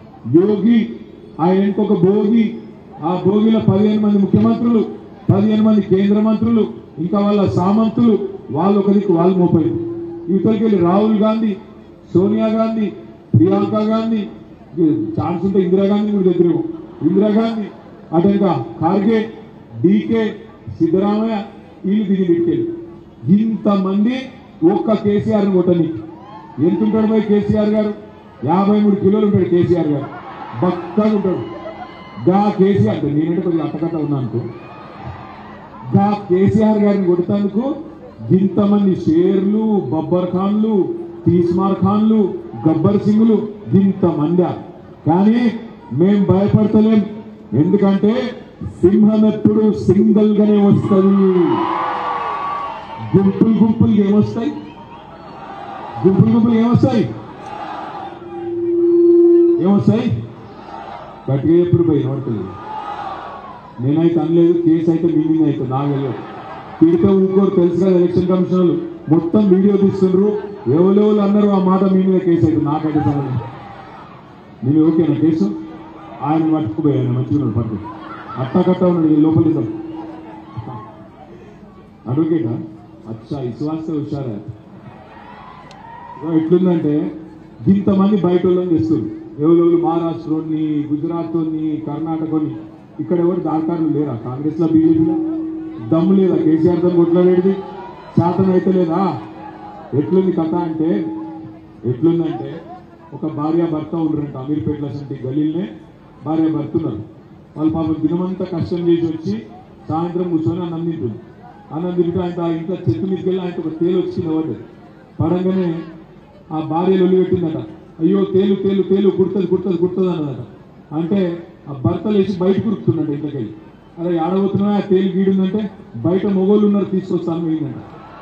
S8: యోగి ఆయన ఇంకొక భోగి ఆ భోగిలో పదిహేను మంది ముఖ్యమంత్రులు పదిహేను మంది కేంద్ర మంత్రులు ఇంకా వాళ్ళ సామంతులు వాళ్ళు ఒక దిక్కు వాళ్ళు మోపారు ఇవతలకి వెళ్ళి రాహుల్ గాంధీ సోనియా గాంధీ ప్రియాంక గాంధీ ఛాన్స్ ఉంటే ఇందిరాగాంధీ కూడా దగ్గర ఇందిరాగాంధీ అటు ఇంకా ఖార్గే డీకే సిద్ధరామయ్య వీళ్ళు దిగి దిక్కెళ్ళి ఇంతమంది ఒక్క కేసీఆర్ కొట్టని ఎంత ఉంటాడు పోయి కేసీఆర్ గారు యాభై మూడు కిలోలు ఉంటాడు కేసీఆర్ గారు బక్కగా ఉంటాడు గా కేసీఆర్ నేనంటే కొద్దిగా అట్టకట్ట ఉన్నా అనుకో గా కేసీఆర్ గారిని కొడతానికి ఇంతమంది షేర్లు బబ్బర్ ఖాన్లు తీస్మార్ ఖాన్లు గబ్బర్ సింగ్లు ఇంతమంది కానీ మేం భయపడతలేం ఎందుకంటే సింహం ఎప్పుడు సింగిల్ గానే వస్తుంది గుంపులు గుంపులు ఏమొస్తాయి గుంపులు గుంపులు ఏమొస్తాయి ఏమొస్తాయి గట్టిగా ఎప్పుడు పోయి నోడుతుంది నేనైతే అనలేదు కేసు అయితే మీ మీద అయితే నాకు తెలియదు తిడితే ఊరుకోరు తెలుసు కదా ఎలక్షన్ కమిషనర్లు మొత్తం వీడియో తీస్తుండ్రు ఎవరెవరు అన్నారు ఆ మాట మీ మీద కేసు అయితే నాకైతే సంగతి నేను ఓకేనా కేసు ఆయన పట్టుకుపోయాను మంచిగా ఉన్నాడు పట్టు అట్టకట్ట ఉన్నాడు ఈ లోపల ఇద్దాం అడ్వకేటా అచ్చా విశ్వాస హుషారా ఎట్లుందంటే ఇంతమంది బయట వాళ్ళని తెస్తారు ఎవరెవరు మహారాష్ట్రని గుజరాత్ని కర్ణాటకని ఇక్కడ ఎవరు దాకారులు లేరా కాంగ్రెస్ లో బీజేపీలో దమ్ము లేదా కేసీఆర్ తో కొట్లాడేది శాతం అయితే లేదా ఎట్లుంది కథ అంటే ఎట్లుందంటే ఒక భార్య భర్త ఉండరంట అమీర్పేటలో సంటి గలీల్నే భార్య భర్త ఉన్నారు వాళ్ళు పాపం దినమంతా కష్టం చేసి వచ్చి సాయంత్రం కూర్చొని అన్నం తింటుంది అన్నం తింటూ ఆయన ఆ ఇంట్లో చెట్టు మీదకి వెళ్ళి ఆయన ఒక తేలు వచ్చింది ఎవరు పడంగానే ఆ భార్య లొల్లి పెట్టిందట అయ్యో తేలు తేలు తేలు కుడుతుంది కుడుతుంది కుడుతుంది అన్నదట అంటే ఆ భర్త లేచి బయట కురుకుతున్నాడు ఇంట్లోకి అరే ఆడబోతున్నా ఆ తేలు గీడుందంటే బయట మొగోళ్ళు ఉన్నారు తీసుకొస్తాను పోయిందంట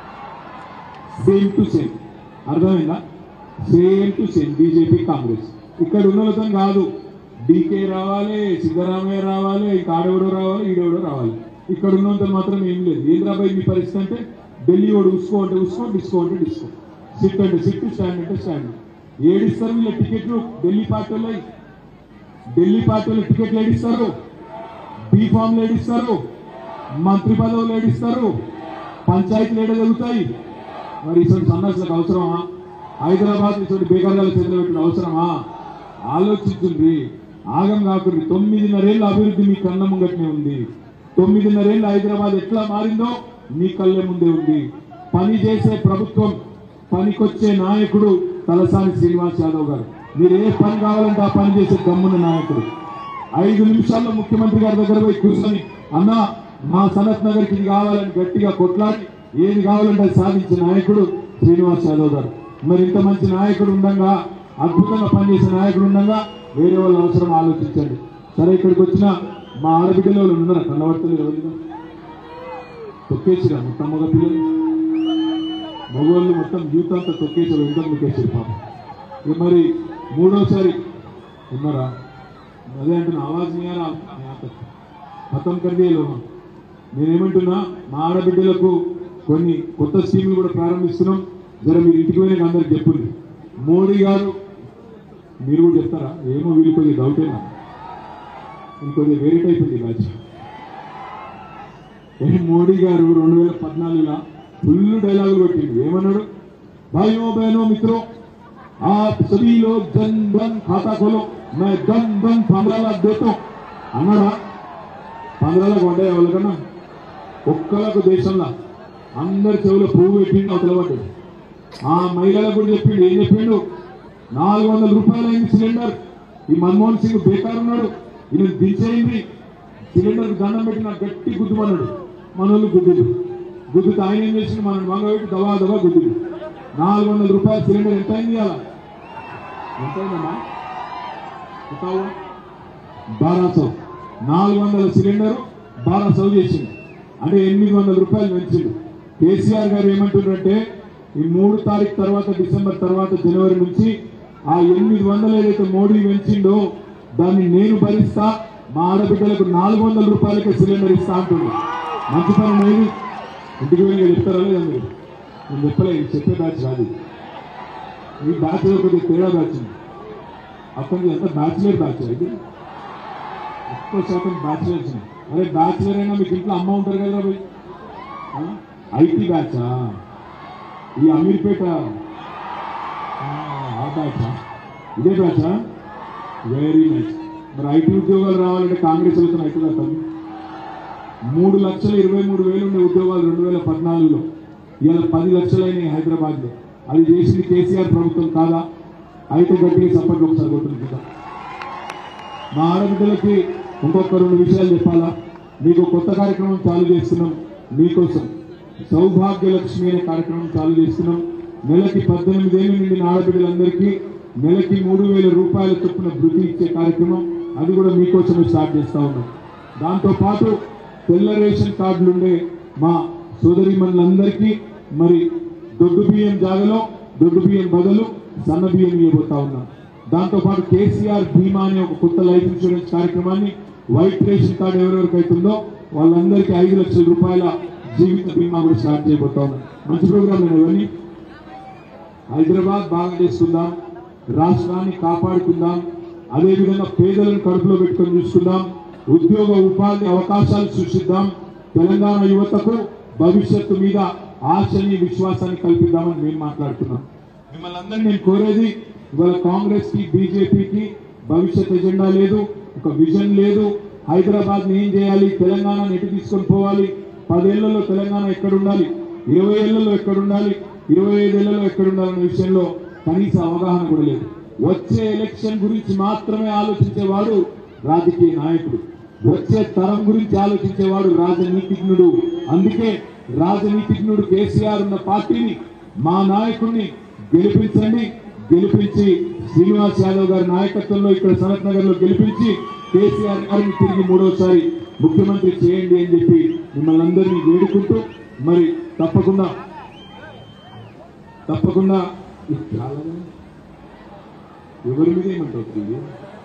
S8: సేమ్ టు సేమ్ అర్థమైందా same to same BJP Congress ఇక్కడ ఉన్న వాళ్ళతో కాదు డీకే రావాలి సిద్ధరామయ్య రావాలి ఇంకా ఆడెవడో రావాలి ఈడెవడో రావాలి ఇక్కడ ఉన్నంత మాత్రం ఏం లేదు ఏం రాబాయి మీ పరిస్థితి అంటే ఢిల్లీ వాడు ఉసుకో అంటే ఉసుకో డిస్కో అంటే డిస్కో సిట్ అంటే సిట్ స్టాండ్ అంటే స్టాండ్ ఏడిస్తారు వీళ్ళ టికెట్లు ఢిల్లీ పార్టీ వాళ్ళు ఢిల్లీ పార్టీ వాళ్ళు టికెట్లు ఏడిస్తారు బీ ఫామ్లు ఏడిస్తారు మంత్రి పదవులు ఏడిస్తారు పంచాయతీలు ఏడ జరుగుతాయి మరి ఇటువంటి సన్నాసులకు అవసరమా హైదరాబాద్ ఇటువంటి బేకార్గాల చేతిలో పెట్టిన అవసరమా ఆలోచించుండ్రి ఆగం కాకుండా తొమ్మిదిన్నరేళ్ళ అభివృద్ధి మీ కన్న ముంగట్నే ఉంది తొమ్మిదిన్నరేళ్ళు హైదరాబాద్ ఎట్లా మారిందో మీ కళ్ళ ముందే ఉంది పని చేసే ప్రభుత్వం పనికొచ్చే నాయకుడు తలసాని శ్రీనివాస్ యాదవ్ గారు మీరు ఏ పని కావాలంటే ఆ పని చేసే గమ్మున నాయకుడు ఐదు నిమిషాల్లో ముఖ్యమంత్రి గారి దగ్గర పోయి కూర్చొని అన్నా మా సనత్ నగర్కి ఇది కావాలని గట్టిగా కొట్లాడి ఏది కావాలంటే అది సాధించిన నాయకుడు శ్రీనివాస్ యాదవ్ గారు మరి ఇంత మంచి నాయకుడు ఉండగా అద్భుతంగా పనిచేసే నాయకుడు ఉండగా వేరే వాళ్ళ అవసరం ఆలోచించండి సరే ఇక్కడికి వచ్చిన మా ఆడబిడ్డలు వాళ్ళు ఉన్నారా కన్నవర్తలు ఎవరిగా తొక్కేసిరా మొత్తం మగ పిల్లలు మగవాళ్ళు మొత్తం యూత్ అంతా తొక్కేసారు ఎంత తొక్కేసారు పాపం ఇక మరి మూడోసారి ఉన్నారా అదే అంటున్నా ఆవాజ్ నియారా ఖతం కర్దీలో నేనేమంటున్నా మా ఆడబిడ్డలకు కొన్ని కొత్త స్కీములు కూడా ప్రారంభిస్తున్నాం జర మీరు ఇంటికి పోయినాక అందరికి చెప్పుంది మోడీ గారు మీరు కూడా చెప్తారా ఏమో వీళ్ళు కొద్దిగా డౌటేనా ఇంకొద్దిగా వేరే టైప్ ఉంది బ్యాచ్ ఏ మోడీ గారు రెండు వేల పద్నాలుగులో ఫుల్ డైలాగులు కొట్టిండు ఏమన్నాడు భాइयों बहनों मित्रों आप सभी लोग जन धन खाता खोलो मैं धन धन पंद्रह लाख देता हूं అన్నాడా పంద్రాలకు పడ్డాయి ఎవరికన్నా ఒక్కలకు దేశంలో అందరి చెవులో పువ్వు పెట్టిండు అవతల పడ్డాడు ఆ మహిళలకు కూడా చెప్పిండు ఏం చెప్పిండు నాలుగు వందల రూపాయలు అయింది సిలిండర్ ఈ మన్మోహన్ సింగ్ బేకార్ ఉన్నాడు ఈయన దించేయింది సిలిండర్ దండం పెట్టి నాకు గట్టి గుద్దుమన్నాడు మనోళ్ళు గుద్దుడు గుద్దుతో ఆయన ఏం చేసిండు మన మంగళ దవా దవా గుద్దుడు నాలుగు వందల రూపాయల సిలిండర్ ఎంత అయింది అలా ఎంత అయిందమ్మా बताओ బారా సౌ నాలుగు వందల సిలిండర్ బారా సౌ చేసిండు అంటే ఎనిమిది వందల రూపాయలు పెంచిండు కేసీఆర్ గారు ఏమంటున్నారంటే ఈ మూడు తారీఖు తర్వాత డిసెంబర్ తర్వాత జనవరి నుంచి ఆ ఎనిమిది వందలు ఏదైతే మోడీ పెంచిండో దాన్ని నేను భరిస్తా మా ఆడబిడ్డలకు నాలుగు వందల రూపాయలకే సిలిండర్ ఇస్తా అంటుంది మంచి పని లేదు ఇంటికి వెళ్ళి చెప్తారా లేదా మీరు నేను చెప్పలేదు ఇది చెప్పే బ్యాచ్ కాదు ఈ బ్యాచ్ కొద్దిగా తేడా బ్యాచ్ ఉంది అప్పటికి ఎంత బ్యాచులర్ బ్యాచ్ ఇది ఎక్కువ శాతం బ్యాచులర్స్ అరే బ్యాచులర్ అయినా మీకు ఇంట్లో అమ్మ ఉంటారు కదా పోయి ఐటీ బ్యాచా ఈ అమీర్పేట ఆ, ఆ బ్యాచా ఇదే బ్యాచా వెరీ నైస్ మరి ఐటీ ఉద్యోగాలు రావాలంటే కాంగ్రెస్ వెళ్తున్న అవుతుందా తమ్మి మూడు లక్షల ఇరవై మూడు వేలు ఉండే ఉద్యోగాలు రెండు వేల పద్నాలుగులో ఇలా పది లక్షలైన హైదరాబాద్ లో అది చేసింది కేసీఆర్ ప్రభుత్వం కాదా అయితే గట్టిగా సపోర్ట్ ఒకసారి కొట్టుకుంది కదా మా ఆడబిడ్డలకి ఇంకొక రెండు విషయాలు చెప్పాలా మీకు కొత్త కార్యక్రమం చాలు చేస్తున్నాం మీకోసం సౌభాగ్య లక్ష్మి అనే కార్యక్రమం చాలు చేస్తున్నాం నెలకి పద్దెనిమిది ఏళ్ళు నిండిన ఆడబిడ్డలందరికీ నెలకి మూడు వేల రూపాయల చొప్పున భృతి ఇచ్చే కార్యక్రమం అది కూడా మీకోసమే స్టార్ట్ చేస్తా ఉన్నాం దాంతో పాటు తెల్ల రేషన్ కార్డులు ఉండే మా సోదరిమణులందరికీ మరి దొడ్డు బియ్యం జాగలో దొడ్డు బియ్యం బదులు సన్న బియ్యం ఇవ్వబోతా ఉన్నాం దాంతో పాటు కేసీఆర్ బీమా అనే ఒక కొత్త లైఫ్ ఇన్సూరెన్స్ కార్యక్రమాన్ని వైట్ రేషన్ కార్డు ఎవరెవరికి అవుతుందో వాళ్ళందరికీ ఐదు లక్షల రూపాయల జీవిత బీమా కూడా స్టార్ట్ చేయబోతా ఉన్నాం మంచి ప్రోగ్రాం ఇవన్నీ హైదరాబాద్ బాగా చేసుకుందాం రాష్ట్రాన్ని కాపాడుకుందాం అదేవిధంగా పేదలను కడుపులో పెట్టుకొని చూసుకుందాం ఉద్యోగ ఉపాధి అవకాశాలు సృష్టిద్దాం తెలంగాణ యువతకు భవిష్యత్తు మీద ఆశని విశ్వాసాన్ని కల్పిద్దామని మేము మాట్లాడుతున్నాం మిమ్మల్ని అందరినీ నేను కోరేది ఇవాళ కాంగ్రెస్ కి బీజేపీకి భవిష్యత్ ఎజెండా లేదు ఒక విజన్ లేదు హైదరాబాద్ ని ఏం చేయాలి తెలంగాణ ఎటు తీసుకొని పోవాలి పదేళ్లలో తెలంగాణ ఎక్కడ ఉండాలి ఇరవై ఏళ్లలో ఎక్కడ ఉండాలి ఇరవై ఐదేళ్లలో ఎక్కడ ఉండాలనే విషయంలో కనీస అవగాహన కూడా లేదు వచ్చే ఎలక్షన్ గురించి మాత్రమే ఆలోచించేవాడు రాజకీయ నాయకుడు వచ్చే తరం గురించి ఆలోచించేవాడు రాజనీతిజ్ఞుడు అందుకే రాజనీతిజ్ఞుడు కేసీఆర్ ఉన్న పార్టీని మా నాయకుడిని గెలిపించండి గెలిపించి శ్రీనివాస్ యాదవ్ గారి నాయకత్వంలో ఇక్కడ సనత్ నగర్ లో గెలిపించి కేసీఆర్ గారిని తిరిగి మూడోసారి ముఖ్యమంత్రి చేయండి అని చెప్పి మిమ్మల్ని అందరినీ వేడుకుంటూ మరి తప్పకుండా తప్పకుండా ఇది చాలా ఎవరి మీద ఏమంటావు ఇది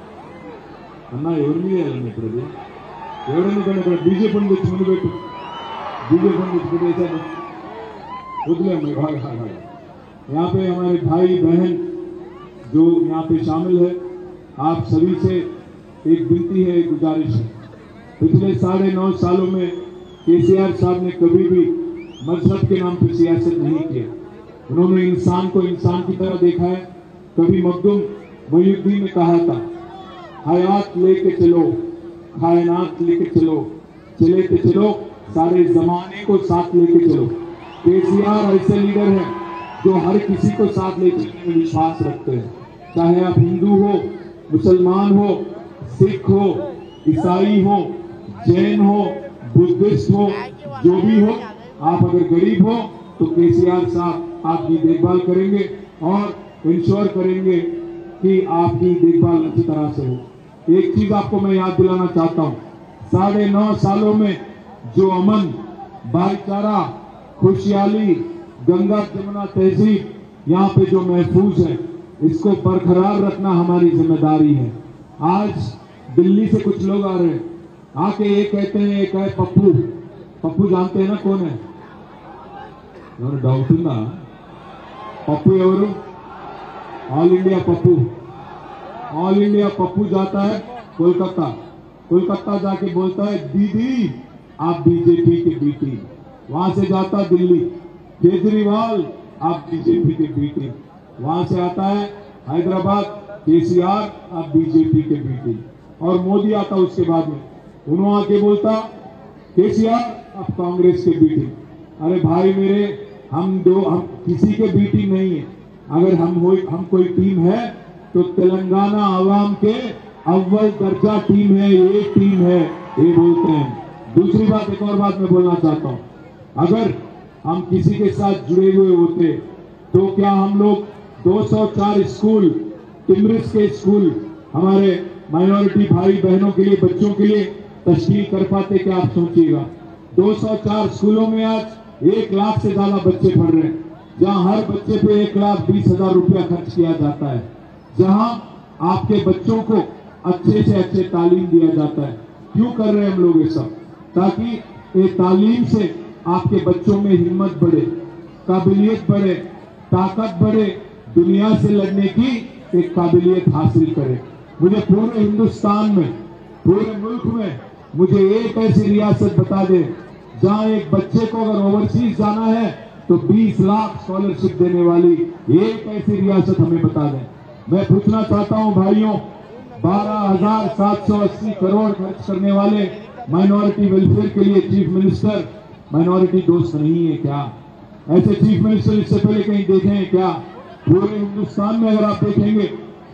S8: అన్న ఎవరి మీద వేయాలన్న ఇప్పుడు అది ఎవరైనా కానీ ఇక్కడ బీజేపీని తెచ్చి ముందు పెట్టు బీजेपी में इसको ऐसा उतले में भाग भाग भाग यहाँ पे हमारे भाई बहन जो यहाँ पे शामिल है आप सभी से एक विनती है एक गुजारिश है पिछले साढ़े नौ सालों में केसीआर साहब ने कभी भी मजहब के नाम पर सियासत नहीं किया उन्होंने इंसान को इंसान की तरह देखा है कभी मखदूम मोहुद्दीन ने कहा था हयात लेके चलो कायनात लेके चलो चले के चलो सारे जमाने को साथ लेके चलो केसीआर ऐसे लीडर हैं जो हर किसी को साथ ले चलने में विश्वास रखते हैं चाहे आप हिंदू हो मुसलमान हो सिख हो ईसाई हो जैन हो बुद्धिस्ट हो जो भी हो आप अगर गरीब हो तो केसीआर साहब आपकी देखभाल करेंगे और इंश्योर करेंगे कि आपकी देखभाल अच्छी तरह से हो एक चीज आपको मैं याद दिलाना चाहता हूँ साढ़े नौ सालों में जो अमन भाईचारा खुशहाली गंगा जमुना तहजीब यहाँ पे जो महफूज है इसको बरकरार रखना हमारी जिम्मेदारी है आज दिल्ली से कुछ लोग आ रहे हैं आके ये कहते हैं एक है पप्पू पप्पू जानते हैं ना कौन है ఎవరు డౌట్ ఉందా పప్పు ఎవరు all India Pappu all India Pappu जाता है कोलकाता कोलकाता जाके बोलता है दीदी आप बीजेपी के बीटी वहां से जाता दिल्ली केजरीवाल आप बीजेपी के बीटी वहां से आता है हैदराबाद केसीआर आप बीजेपी के बीटी और मोदी आता उसके बाद में उन्होंने आके बोलता केसीआर आप कांग्रेस के बीटी अरे भाई मेरे हम दो हम किसी के बीटी नहीं है अगर हम हो हम कोई टीम है तो तेलंगाना आवाम के अव्वल दर्जा टीम है ये टीम है ये बोलते हैं दूसरी बात एक और बात मैं बोलना चाहता हूँ अगर हम किसी के साथ जुड़े हुए होते तो क्या हम लोग 204 स्कूल टिमरिस के स्कूल हमारे माइनॉरिटी भाई बहनों के लिए बच्चों के लिए तश्कील कर पाते क्या आप सोचिएगा 204 स्कूलों में आज एक लाख से ज्यादा बच्चे पढ़ रहे हैं जहां हर बच्चे पे एक लाख बीस हजार रुपया खर्च किया जाता है जहां आपके बच्चों को अच्छे से अच्छे तालीम दिया जाता है क्यों कर रहे हैं हम लोग ये सब ताकि ये तालीम से आपके बच्चों में हिम्मत बढ़े काबिलियत बढ़े ताकत बढ़े दुनिया से लड़ने की एक काबिलियत हासिल करे मुझे पूरे हिंदुस्तान में पूरे मुल्क में मुझे एक ऐसी रियासत बता दे जहां एक बच्चे को अगर ओवरसीज जाना है तो 20 लाख स्कॉलरशिप देने वाली एक ऐसी रियासत हमें बता दें मैं पूछना चाहता हूं भाइयों बारह हजार सात सौ अस्सी करोड़ खर्च करने वाले माइनॉरिटी वेलफेयर के लिए चीफ मिनिस्टर माइनॉरिटी दोस्त नहीं है क्या ऐसे चीफ मिनिस्टर इससे पहले कहीं देखे हैं क्या पूरे हिंदुस्तान में अगर आप देखेंगे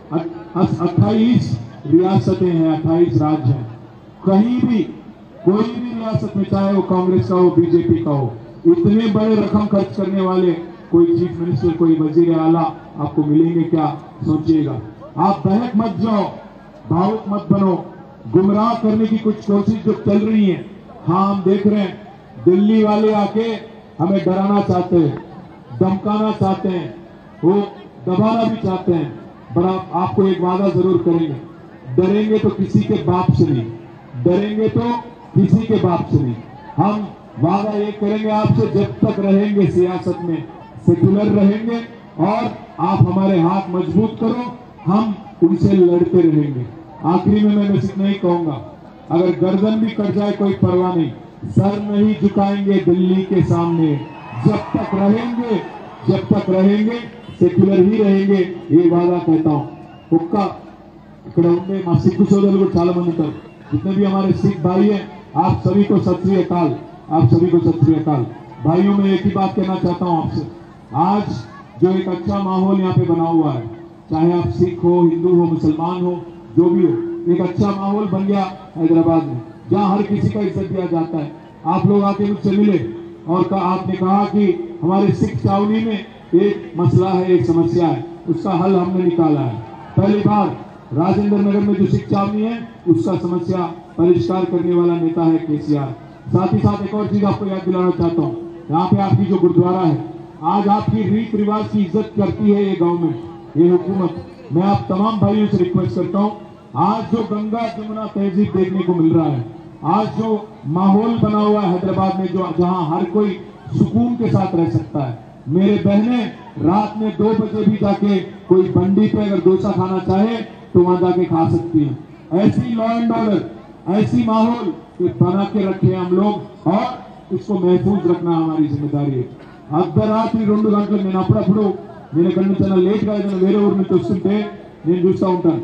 S8: अट्ठाईस रियासतें हैं अट्ठाईस राज्य हैं कहीं भी कोई भी रियासत में चाहे वो कांग्रेस का हो बीजेपी का हो इतने बड़े रकम खर्च करने वाले कोई चीफ मिनिस्टर कोई वजीर आला आपको मिलेंगे क्या सोचिएगा आप बहक मत जाओ भावुक मत बनो गुमराह करने की कुछ कोशिश जो चल रही है हाँ हम देख रहे हैं दिल्ली वाले आके हमें डराना चाहते हैं धमकाना चाहते हैं वो दबाना भी चाहते हैं पर आप, आपको एक वादा जरूर करेंगे डरेंगे तो किसी के बाप से नहीं डरेंगे तो किसी के बाप से नहीं हम वादा ये करेंगे आपसे जब तक रहेंगे सियासत में सेक्युलर रहेंगे और आप हमारे हाथ मजबूत करो हम उनसे लड़ते रहेंगे आखिरी में मैं बस इतना ही कहूंगा अगर गर्दन भी कट जाए कोई परवाह नहीं सर नहीं झुकाएंगे दिल्ली के सामने जब तक रहेंगे जब तक रहेंगे सेक्युलर ही रहेंगे ये वादा कहता हूँ ఒక్క ఇక్కడ ఉండే మా సిక్కు సోదరులు కూడా చాలా మంది ఉంటారు जितने भी हमारे सिख भाई हैं आप सभी को सत श्री अकाल आप सभी को सत श्री अकाल भाइयों में एक ही बात कहना चाहता हूँ आपसे आज जो एक अच्छा माहौल यहाँ पे बना हुआ है चाहे आप सिख हो हिंदू हो मुसलमान हो जो भी हो एक अच्छा माहौल बन गया हैदराबाद में जहाँ हर किसी का इज्जत दिया जाता है आप लोग आके मुझसे मिले और का, आपने कहा कि हमारे सिख छावनी में एक मसला है एक समस्या है उसका हल हमने निकाला है पहली बार राजेंद्र नगर में जो सिख छावनी है उसका समस्या परिष्कार करने वाला नेता है केसीआर साथ ही साथ एक और चीज आपको याद दिलाना चाहता हूँ यहाँ पे आपकी जो गुरुद्वारा है आज आपकी रीत रिवाज की इज्जत करती है ये गवर्नमेंट ये हुकूमत मैं आप तमाम भाइयों से रिक्वेस्ट करता हूँ आज जो गंगा जमुना तहजीब देखने को मिल रहा है आज जो माहौल बना हुआ है हैदराबाद में जो जहाँ हर कोई सुकून के साथ रह सकता है मेरे बहने रात में दो बजे भी जाके कोई बंडी पे अगर डोसा खाना चाहे तो वहां जाके खा सकती हैं ऐसी लॉ एंड ऑर्डर ऐसी माहौल कि बना के रखे हम लोग और इसको महफूज रखना हमारी जिम्मेदारी है అర్ధరాత్రి రెండు గంటలకు నేను అప్పుడప్పుడు నేను ఇక్కడి నుంచి ఏదైనా లేట్గా ఏదైనా వేరే ఊరి నుంచి వస్తుంటే నేను చూస్తూ ఉంటాను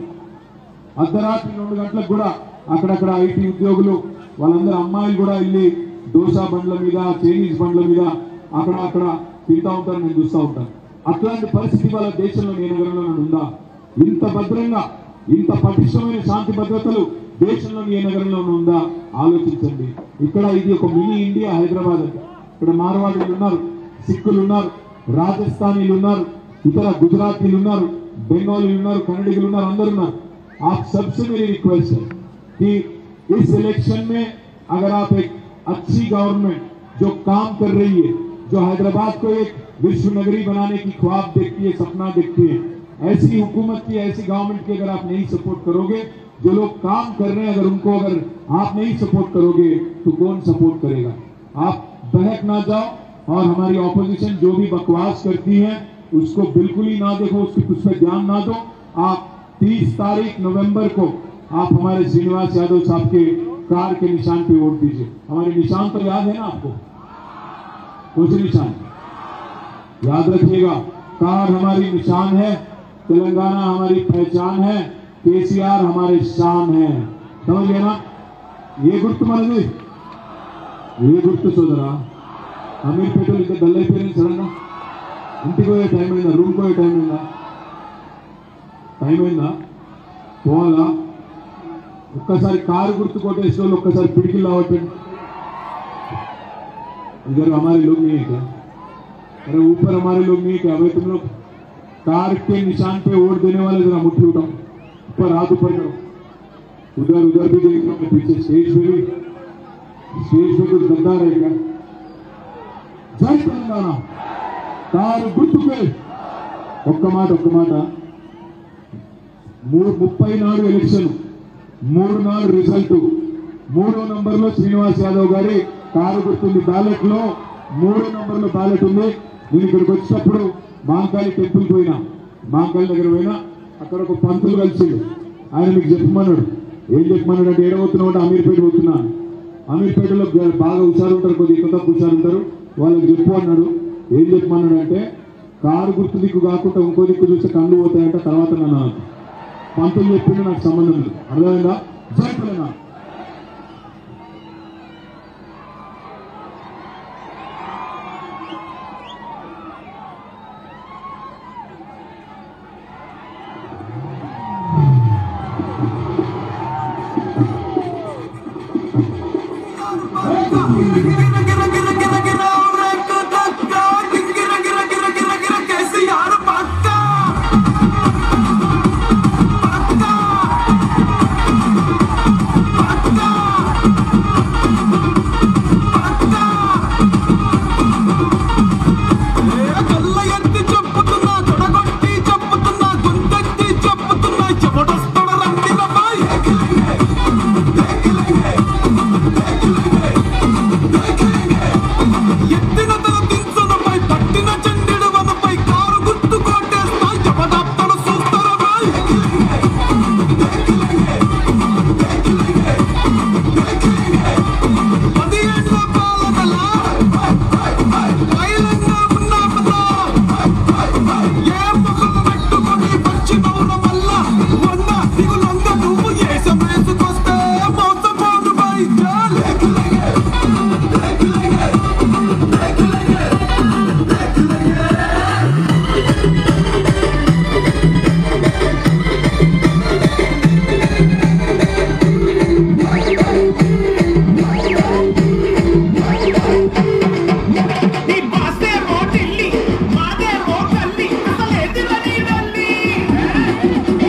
S8: అర్ధరాత్రి రెండు గంటలకు కూడా అక్కడక్కడ ఐటీ ఉద్యోగులు వాళ్ళందరూ అమ్మాయిలు కూడా వెళ్ళి దోశ బండ్ల మీద చైనీస్ బండ్ల మీద అక్కడ అక్కడ తింటా ఉంటారు నేను చూస్తూ ఉంటాను అట్లాంటి పరిస్థితి వాళ్ళ దేశంలో నేను నగరంలో ఉందా ఇంత భద్రంగా ఇంత పటిష్టమైన శాంతి భద్రతలు దేశంలోని ఏ నగరంలో ఉందా ఆలోచించండి ఇక్కడ ఇది ఒక మినీ ఇండియా హైదరాబాద్ అంటే ఇక్కడ మార్వాడీలు ఉన్నారు సిక్కులు ఉన్నారు రాజస్థానీలు ఉన్నారు ఇతర గుజరాతీలు ఉన్నారు బెంగాలీలు ఉన్నారు కన్నడిగులు ఉన్నారు అందరు ఉన్నారు आप सबसे मेरी रिक्वेस्ट है कि इस इलेक्शन में अगर आप एक अच्छी गवर्नमेंट जो काम कर रही है जो हैदराबाद को एक विश्व नगरी बनाने की ख्वाब देखती है सपना देखती है ऐसी हुकूमत की ऐसी गवर्नमेंट की अगर आप नहीं सपोर्ट करोगे जो लोग काम कर रहे हैं अगर उनको अगर आप नहीं सपोर्ट करोगे तो कौन सपोर्ट करेगा आप बहक ना जाओ और हमारी ऑपोजिशन जो भी बकवास करती है उसको बिल्कुल ही ना देखो उसकी उस पर ध्यान ना दो आप 30 तारीख नवंबर को आप हमारे श्रीनिवास यादव साहब के कार के निशान पे वोट दीजिए हमारे निशान तो याद है ना आपको कुछ निशान याद रखिएगा कार हमारी निशान है तेलंगाना हमारी पहचान है केसीआर हमारे शान है समझ गए ना ये गुर्तु మనది ఏ గుర్తు సోదరా అమీర్పేటలో ఇంకా డల్ అయిపోయింది సడన్గా ఇంటికి పోయే టైం అయిందా రూమ్కి పోయే టైం అయిందా టైం అయిందా పోవాలా ఒక్కసారి కారు గుర్తు కొట్టేసిన వాళ్ళు ఒక్కసారి పిడికిలు రావటండి इधर हमारे लोग नहीं है क्या अरे ऊपर हमारे लोग नहीं है क्या भाई तुम लोग कार के निशान पे वोट देने वाले जरा मुट्ठी उठाओ ऊपर हाथ ऊपर करो उधर उधर भी देख लो पीछे स्टेज पे भी स्टेज पे कुछ गद्दार है क्या జై తెలంగాణ కారు గుర్తుపే ఒక్క మాట ఒక్క మాట మూడు ముప్పై నాడు ఎలక్షన్ మూడు నాడు రిజల్ట్ మూడో నంబర్ లో శ్రీనివాస్ యాదవ్ గారి కారు గుర్తుంది బ్యాలెట్ లో మూడో నంబర్ లో బ్యాలెట్ ఉంది నేను ఇక్కడికి వచ్చినప్పుడు మాంకాళి టెంపుల్ పోయినా మాంకాళి దగ్గర పోయినా అక్కడ ఒక పంతులు కలిసిండు ఆయన మీకు చెప్పమన్నాడు ఏం చెప్పమన్నాడు అంటే ఏడవతున్నావు అంటే అమీర్పేట పోతున్నా అమీర్పేటలో గ- బాగా హుషారు ఉంటారు కొద్దిగా ఎక్కువ తక్కువ హుషారు ఉంటారు వాళ్ళకి చెప్పు అన్నాడు ఏం చెప్పమన్నాడు అంటే కారు గుర్తు దిక్కు కాకుండా ఇంకో దిక్కు చూస్తే కళ్ళు పోతాయంట తర్వాత నన్ను అన్నాడు. పంతులు చెప్పింది నాకు సంబంధం లేదు అర్థమైందా జై తెలంగాణ
S7: Thank you.